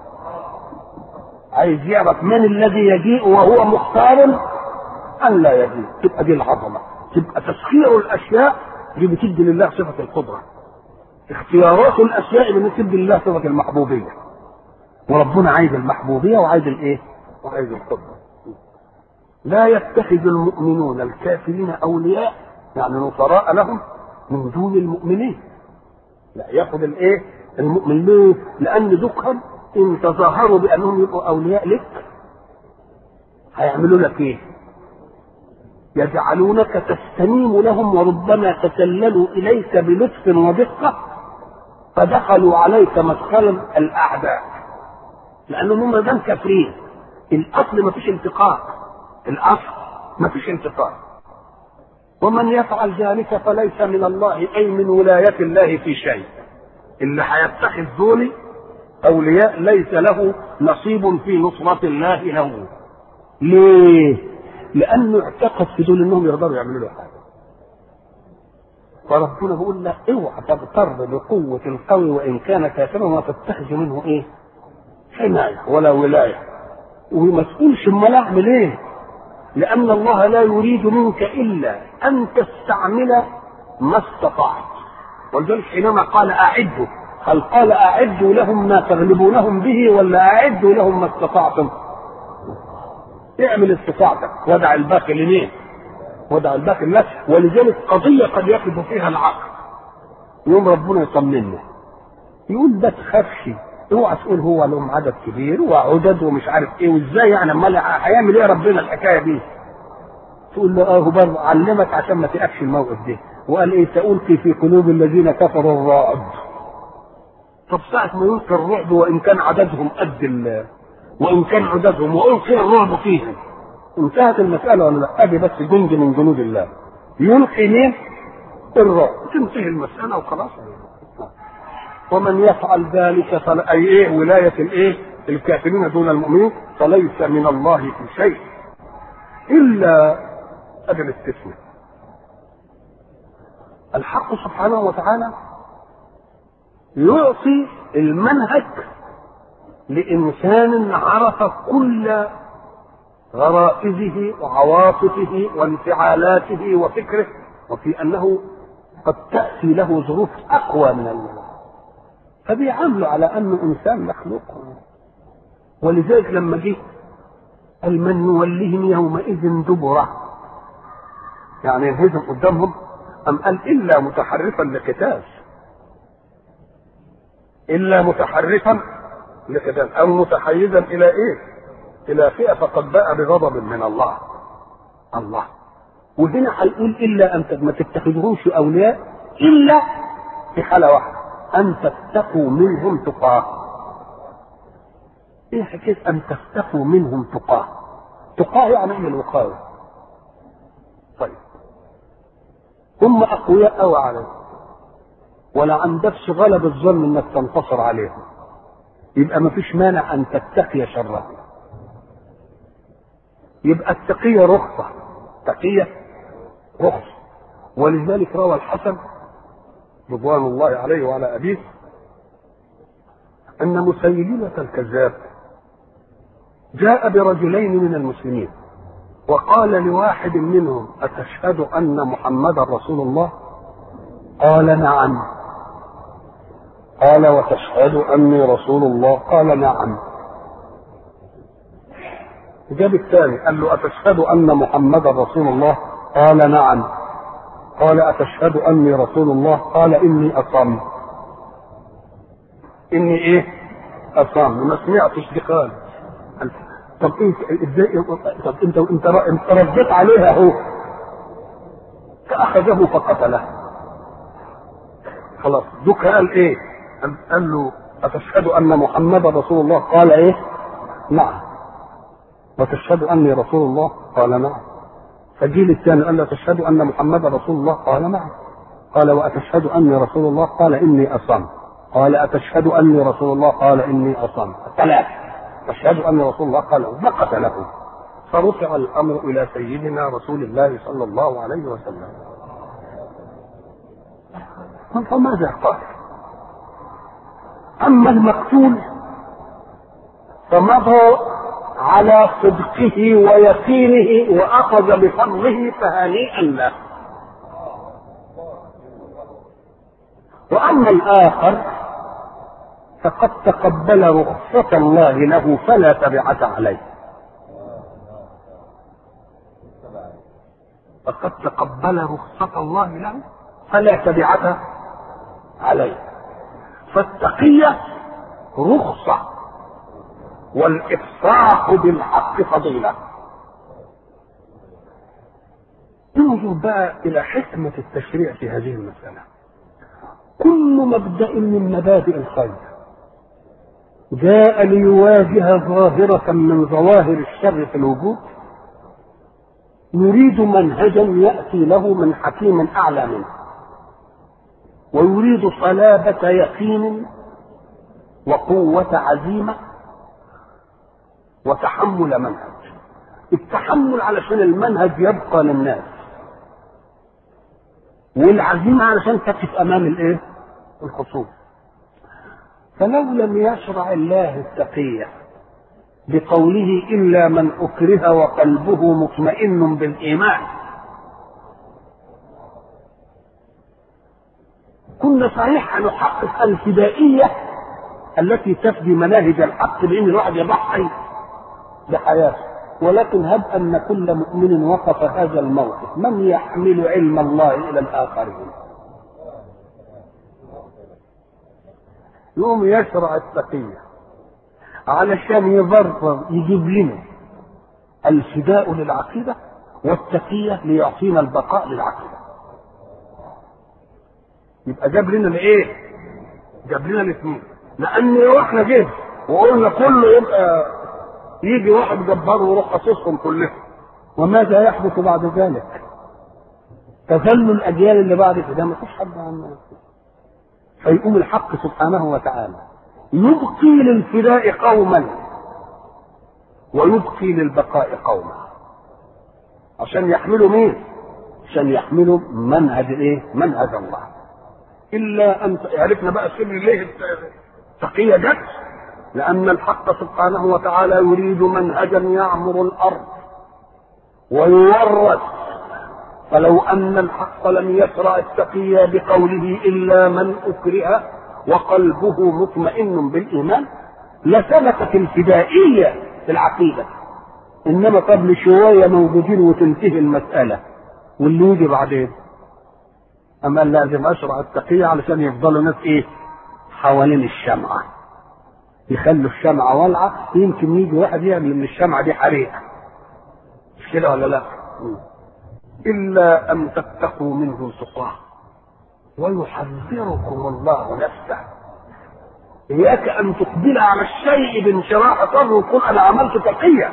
عايز يعرف من الذي يجيء وهو مختار الا يجيء تبقى دي العظمه تبقى تسخير الاشياء دي بتدي لله صفه القدره اختيارات الاشياء اللي بتدي لله صفه المحبوبيه وربنا عايز المحبوبيه وعايز الايه؟ وعايز القدره لا يتخذ المؤمنون الكافرين اولياء يعني نصراء لهم من دون المؤمنين لا ياخذ الايه المؤمن ليه لان دكهم ان تظاهروا بانهم يبقوا اولياء لك هيعملوا لك ايه يجعلونك تستنيم لهم وربما تسللوا اليك بلطف ودقه فدخلوا عليك مدخلا الاعداء لانهم هم دام كافرين الاصل ما فيش انتقام الاصل ما فيش انتقام ومن يفعل ذلك فليس من الله اي من ولايه الله في شيء اللي هيتخذ دول اولياء ليس له نصيب في نصره الله له ليه لانه اعتقد في دول انهم يقدروا يعملوا له حاجه فربنا بيقول لك اوعى تغتر بقوه القوي وان كان كافرا وما تتخذ منه ايه حمايه ولا ولايه وما تقولش امال اعمل ايه لأن الله لا يريد منك إلا أن تستعمل ما استطعت ولذلك حينما قال أعدوا هل قال أعدوا لهم ما تغلبونهم به ولا أعدوا لهم ما استطعتم اعمل استطاعتك ودع الباقي لمين ودع الباقي لله ولذلك قضية قد يقف فيها العقل يوم ربنا يطمنا يقول ما تخافش اوعى تقول هو لهم عدد كبير وعدد ومش عارف ايه وازاي يعني امال هيعمل ايه ربنا الحكايه دي؟ تقول له اه برضه علمك عشان ما تقفش الموقف ده وقال ايه سألقي في قلوب الذين كفروا الرعب طب ساعة ما يلقي الرعب وإن كان عددهم قد ال وان كان عددهم والقي الرعب فيهم انتهت المساله ولا لا؟ ادي بس جند من جنود الله يلقي مين؟ الرعب تنتهي المساله وخلاص ومن يفعل ذلك فلا اي ايه ولايه الايه؟ الكافرين دون المؤمنين فليس من الله في شيء الا ادي الاستثناء الحق سبحانه وتعالى يعطي المنهج لإنسان عرف كل غرائزه وعواطفه وانفعالاته وفكره وفي أنه قد تأتي له ظروف أقوى من الله فبيعامله على أنه إنسان مخلوق ولذلك لما جه قال من نولهم يومئذ دبره يعني ينهزم قدامهم أم قال إلا متحرفا لقتال إلا متحرفا لقتال أو متحيزا إلى إيه؟ إلى فئة فقد باء بغضب من الله الله وهنا هيقول إلا أن ما تتخذوهمش أولياء إلا في حالة واحدة أن تتقوا منهم تقاه إيه حكاية أن تتقوا منهم تقاه تقاه يعني إيه الوقاية طيب هم اقوياء قوي عليك ولا عندكش غلب الظن انك تنتصر عليهم يبقى ما فيش مانع ان تتقي شرهم يبقى التقية رخصة تقية رخصة ولذلك روى الحسن رضوان الله عليه وعلى أبيه أن مسيلمة الكذاب جاء برجلين من المسلمين وقال لواحد منهم أتشهد أن محمدا رسول الله قال نعم قال وتشهد أني رسول الله قال نعم جاب الثاني قال له أتشهد أن محمدا رسول الله قال نعم قال أتشهد أني رسول الله قال إني أصم إني إيه أصم ما سمعتش دي خالص طب انت ازاي طب انت انت انت رديت عليها اهو فاخذه فقتله خلاص دوك قال ايه قال له اتشهد ان محمدا رسول الله قال ايه نعم وتشهد اني رسول الله قال نعم فجيل الثاني قال له تشهد ان محمدا رسول الله قال نعم قال واتشهد اني رسول الله قال اني اصم قال اتشهد اني رسول الله قال اني اصم ثلاثه أشهد أن رسول الله قال فقتله فرفع الأمر إلى سيدنا رسول الله صلى الله عليه وسلم فماذا قال أما المقتول فمضى على صدقه ويقينه وأخذ بفضله فهنيئا له وأما الآخر فقد تقبل رخصة الله له فلا تبعة عليه فقد تقبل رخصة الله له فلا تبعة عليه فالتقية رخصة والإفصاح بالحق فضيلة انظر بقى إلى حكمة التشريع في هذه المسألة كل مبدأ من مبادئ الخير جاء ليواجه ظاهرة من ظواهر الشر في الوجود يريد منهجا يأتي له من حكيم أعلى منه ويريد صلابة يقين وقوة عزيمة وتحمل منهج التحمل علشان المنهج يبقى للناس والعزيمة علشان تقف أمام الإيه؟ الخصوم فلو لم يشرع الله التقية بقوله إلا من أكره وقلبه مطمئن بالإيمان كنا صحيح نحقق الفدائية التي تفدي مناهج الحق بأن الواحد يضحي بحياته ولكن هب أن كل مؤمن وقف هذا الموقف من يحمل علم الله إلى الآخرين يقوم يشرع التقية علشان يبرر يجيب لنا الفداء للعقيدة والتقية ليعطينا البقاء للعقيدة يبقى جاب لنا الايه؟ جاب لنا الاثنين لان لو احنا جينا وقلنا كله يبقى يجي واحد جبار ويروح قصصهم كلهم وماذا يحدث بعد ذلك؟ تظل الاجيال اللي بعد كده ما فيش حد عنها فيقوم الحق سبحانه وتعالى يبقي للفداء قوما ويبقي للبقاء قوما عشان يحملوا مين؟ عشان يحملوا منهج الايه؟ منهج الله الا ان عرفنا بقى سر ليه التقيه جت لان الحق سبحانه وتعالى يريد منهجا يعمر الارض ويورث فلو ان الحق لم يشرع التقي بقوله الا من اكره وقلبه مطمئن بالايمان لسلكت الفدائيه في العقيده انما قبل شويه موجودين وتنتهي المساله واللي يجي بعدين اما لازم اشرع التقيه علشان يفضلوا ناس ايه حوالين الشمعه يخلوا الشمعه والعه يمكن يجي واحد يعمل من الشمعه دي حريق مش كده ولا لا الا ان تتقوا منه تقاه ويحذركم الله نفسه اياك ان تقبل على الشيء بانشراح صدر وتقول انا عملت تقيه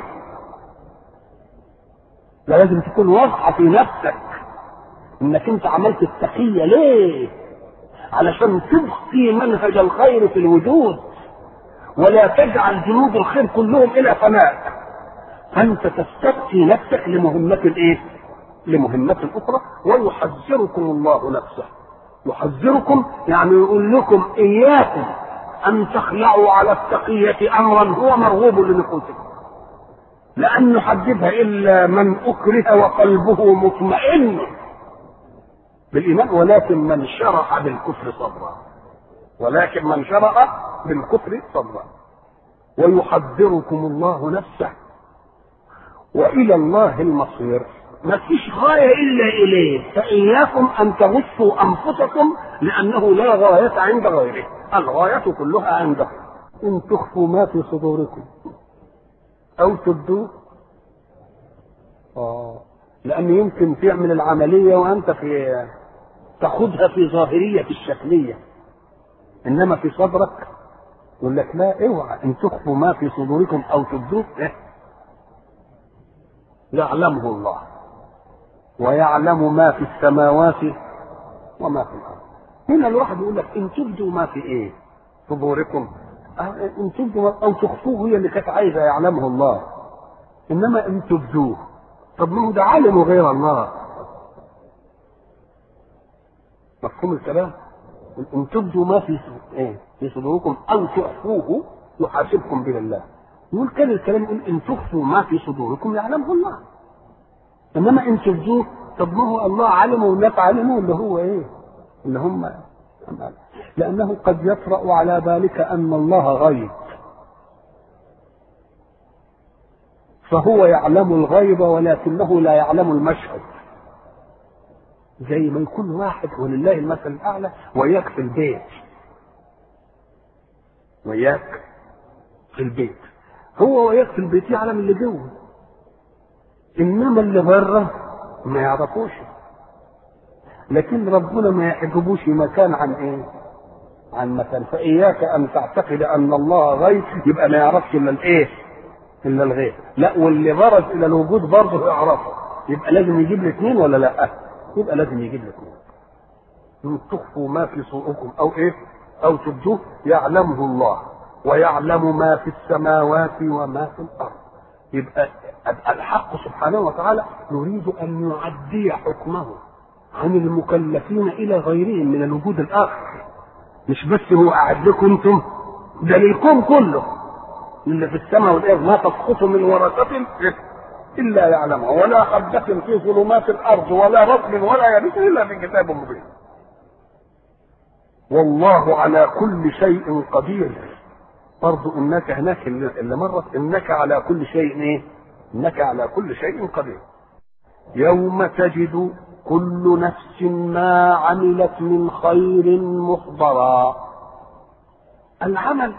لازم تكون واضحه في نفسك انك انت عملت التقيه ليه علشان تبقي منهج الخير في الوجود ولا تجعل جنود الخير كلهم الى فناء فانت تستبقي نفسك لمهمة الايه لمهمة اخرى ويحذركم الله نفسه يحذركم يعني يقول لكم اياكم ان تخلعوا على التقية امرا هو مرغوب لنفوسكم لان يحددها الا من اكره وقلبه مطمئن بالايمان ولكن من شرح بالكفر صدرا ولكن من شرح بالكفر صدرا ويحذركم الله نفسه والى الله المصير ما فيش غايه الا اليه فاياكم ان تغشوا انفسكم لانه لا غايه عند غيره الغايه كلها عنده ان تخفوا ما في صدوركم او تبدوه اه لان يمكن تعمل العمليه وانت في تاخذها في ظاهريه الشكليه انما في صدرك يقول لك لا اوعى ان تخفوا ما في صدوركم او تبدوه إيه؟ يعلمه الله ويعلم ما في السماوات وما في الارض هنا الواحد يقول لك ان تبدوا ما في ايه صدوركم ان تبدوا او تخفوه هي اللي كانت عايزه يعلمه الله انما ان تبدوه طب ما هو ده عالم غير الله مفهوم الكلام ان تبدوا ما في ايه في صدوركم او تخفوه يحاسبكم به الله يقول كان الكلام يقول ان تخفوا ما في صدوركم يعلمه الله انما ان تبدوه طب ما هو الله علمه والناس علمه اللي هو ايه اللي هم لانه قد يطرا على ذلك ان الله غيب فهو يعلم الغيب ولكنه لا يعلم المشهد زي ما يكون واحد ولله المثل الاعلى وياك في البيت وياك في البيت هو وياك في البيت يعلم اللي جوه انما اللي بره ما يعرفوش لكن ربنا ما يحجبوش مكان عن ايه عن مكان فاياك ان تعتقد ان الله غيب يبقى ما يعرفش الا الايه الا الغيب لا واللي برز الى الوجود برضه يعرفه يبقى لازم يجيب الاثنين ولا لا يبقى لازم يجيب الاثنين ان تخفوا ما في صدوركم او ايه او تبدوه يعلمه الله ويعلم ما في السماوات وما في الارض يبقى الحق سبحانه وتعالى يريد ان يعدي حكمه عن المكلفين الى غيرهم من الوجود الاخر مش بس هو قاعد لكم انتم ده للكون كله اللي في السماء والارض ما تسقط من ورثة الا يعلمها ولا حبة في ظلمات الارض ولا رطب ولا يابس الا في كتاب مبين والله على كل شيء قدير برضو انك هناك اللي مرت انك على كل شيء ايه انك على كل شيء قدير يوم تجد كل نفس ما عملت من خير محضرا العمل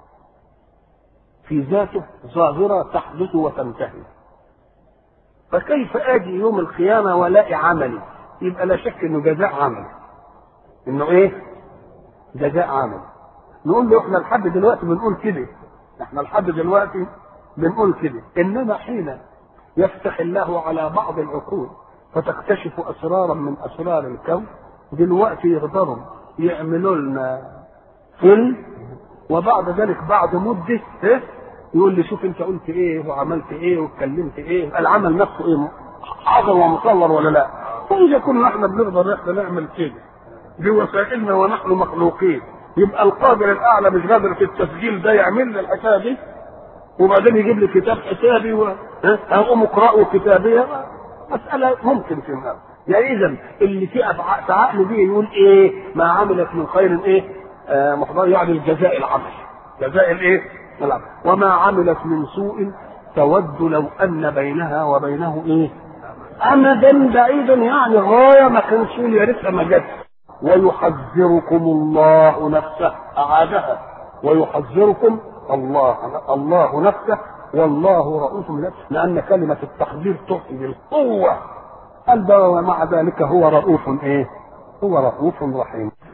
في ذاته ظاهرة تحدث وتنتهي فكيف اجي يوم القيامة والاقي عملي يبقى لا شك انه جزاء عمل انه ايه جزاء عمل نقول له احنا لحد دلوقتي بنقول كده احنا لحد دلوقتي بنقول كده انما حين يفتح الله على بعض العقول فتكتشف اسرارا من اسرار الكون دلوقتي يقدروا يعملوا لنا فيلم وبعد ذلك بعد مده إيه؟ يقول لي شوف انت قلت ايه وعملت ايه واتكلمت ايه العمل نفسه ايه حاضر ومصور ولا لا واذا كنا احنا بنقدر احنا نعمل كده بوسائلنا ونحن مخلوقين يبقى القادر الاعلى مش قادر في التسجيل ده يعمل لي الحكايه دي وبعدين يجيب لي كتاب حسابي و... ها؟ اقوم اقراه كتابيه مساله ممكن في الناس يعني اذا اللي في أفع- في عقل دي يقول ايه ما عملت من خير ايه آه محضر يعني الجزاء العمل جزاء الايه العمل وما عملت من سوء تود لو ان بينها وبينه ايه امدا بعيدا يعني غايه ما كانش يقول يا ريتها ما جت ويحذركم الله نفسه اعادها ويحذركم الله الله نفسه والله رؤوف نفسه لان كلمه التحذير تؤتي بالقوه قال بقى ومع ذلك هو رؤوف ايه؟ هو رؤوف رحيم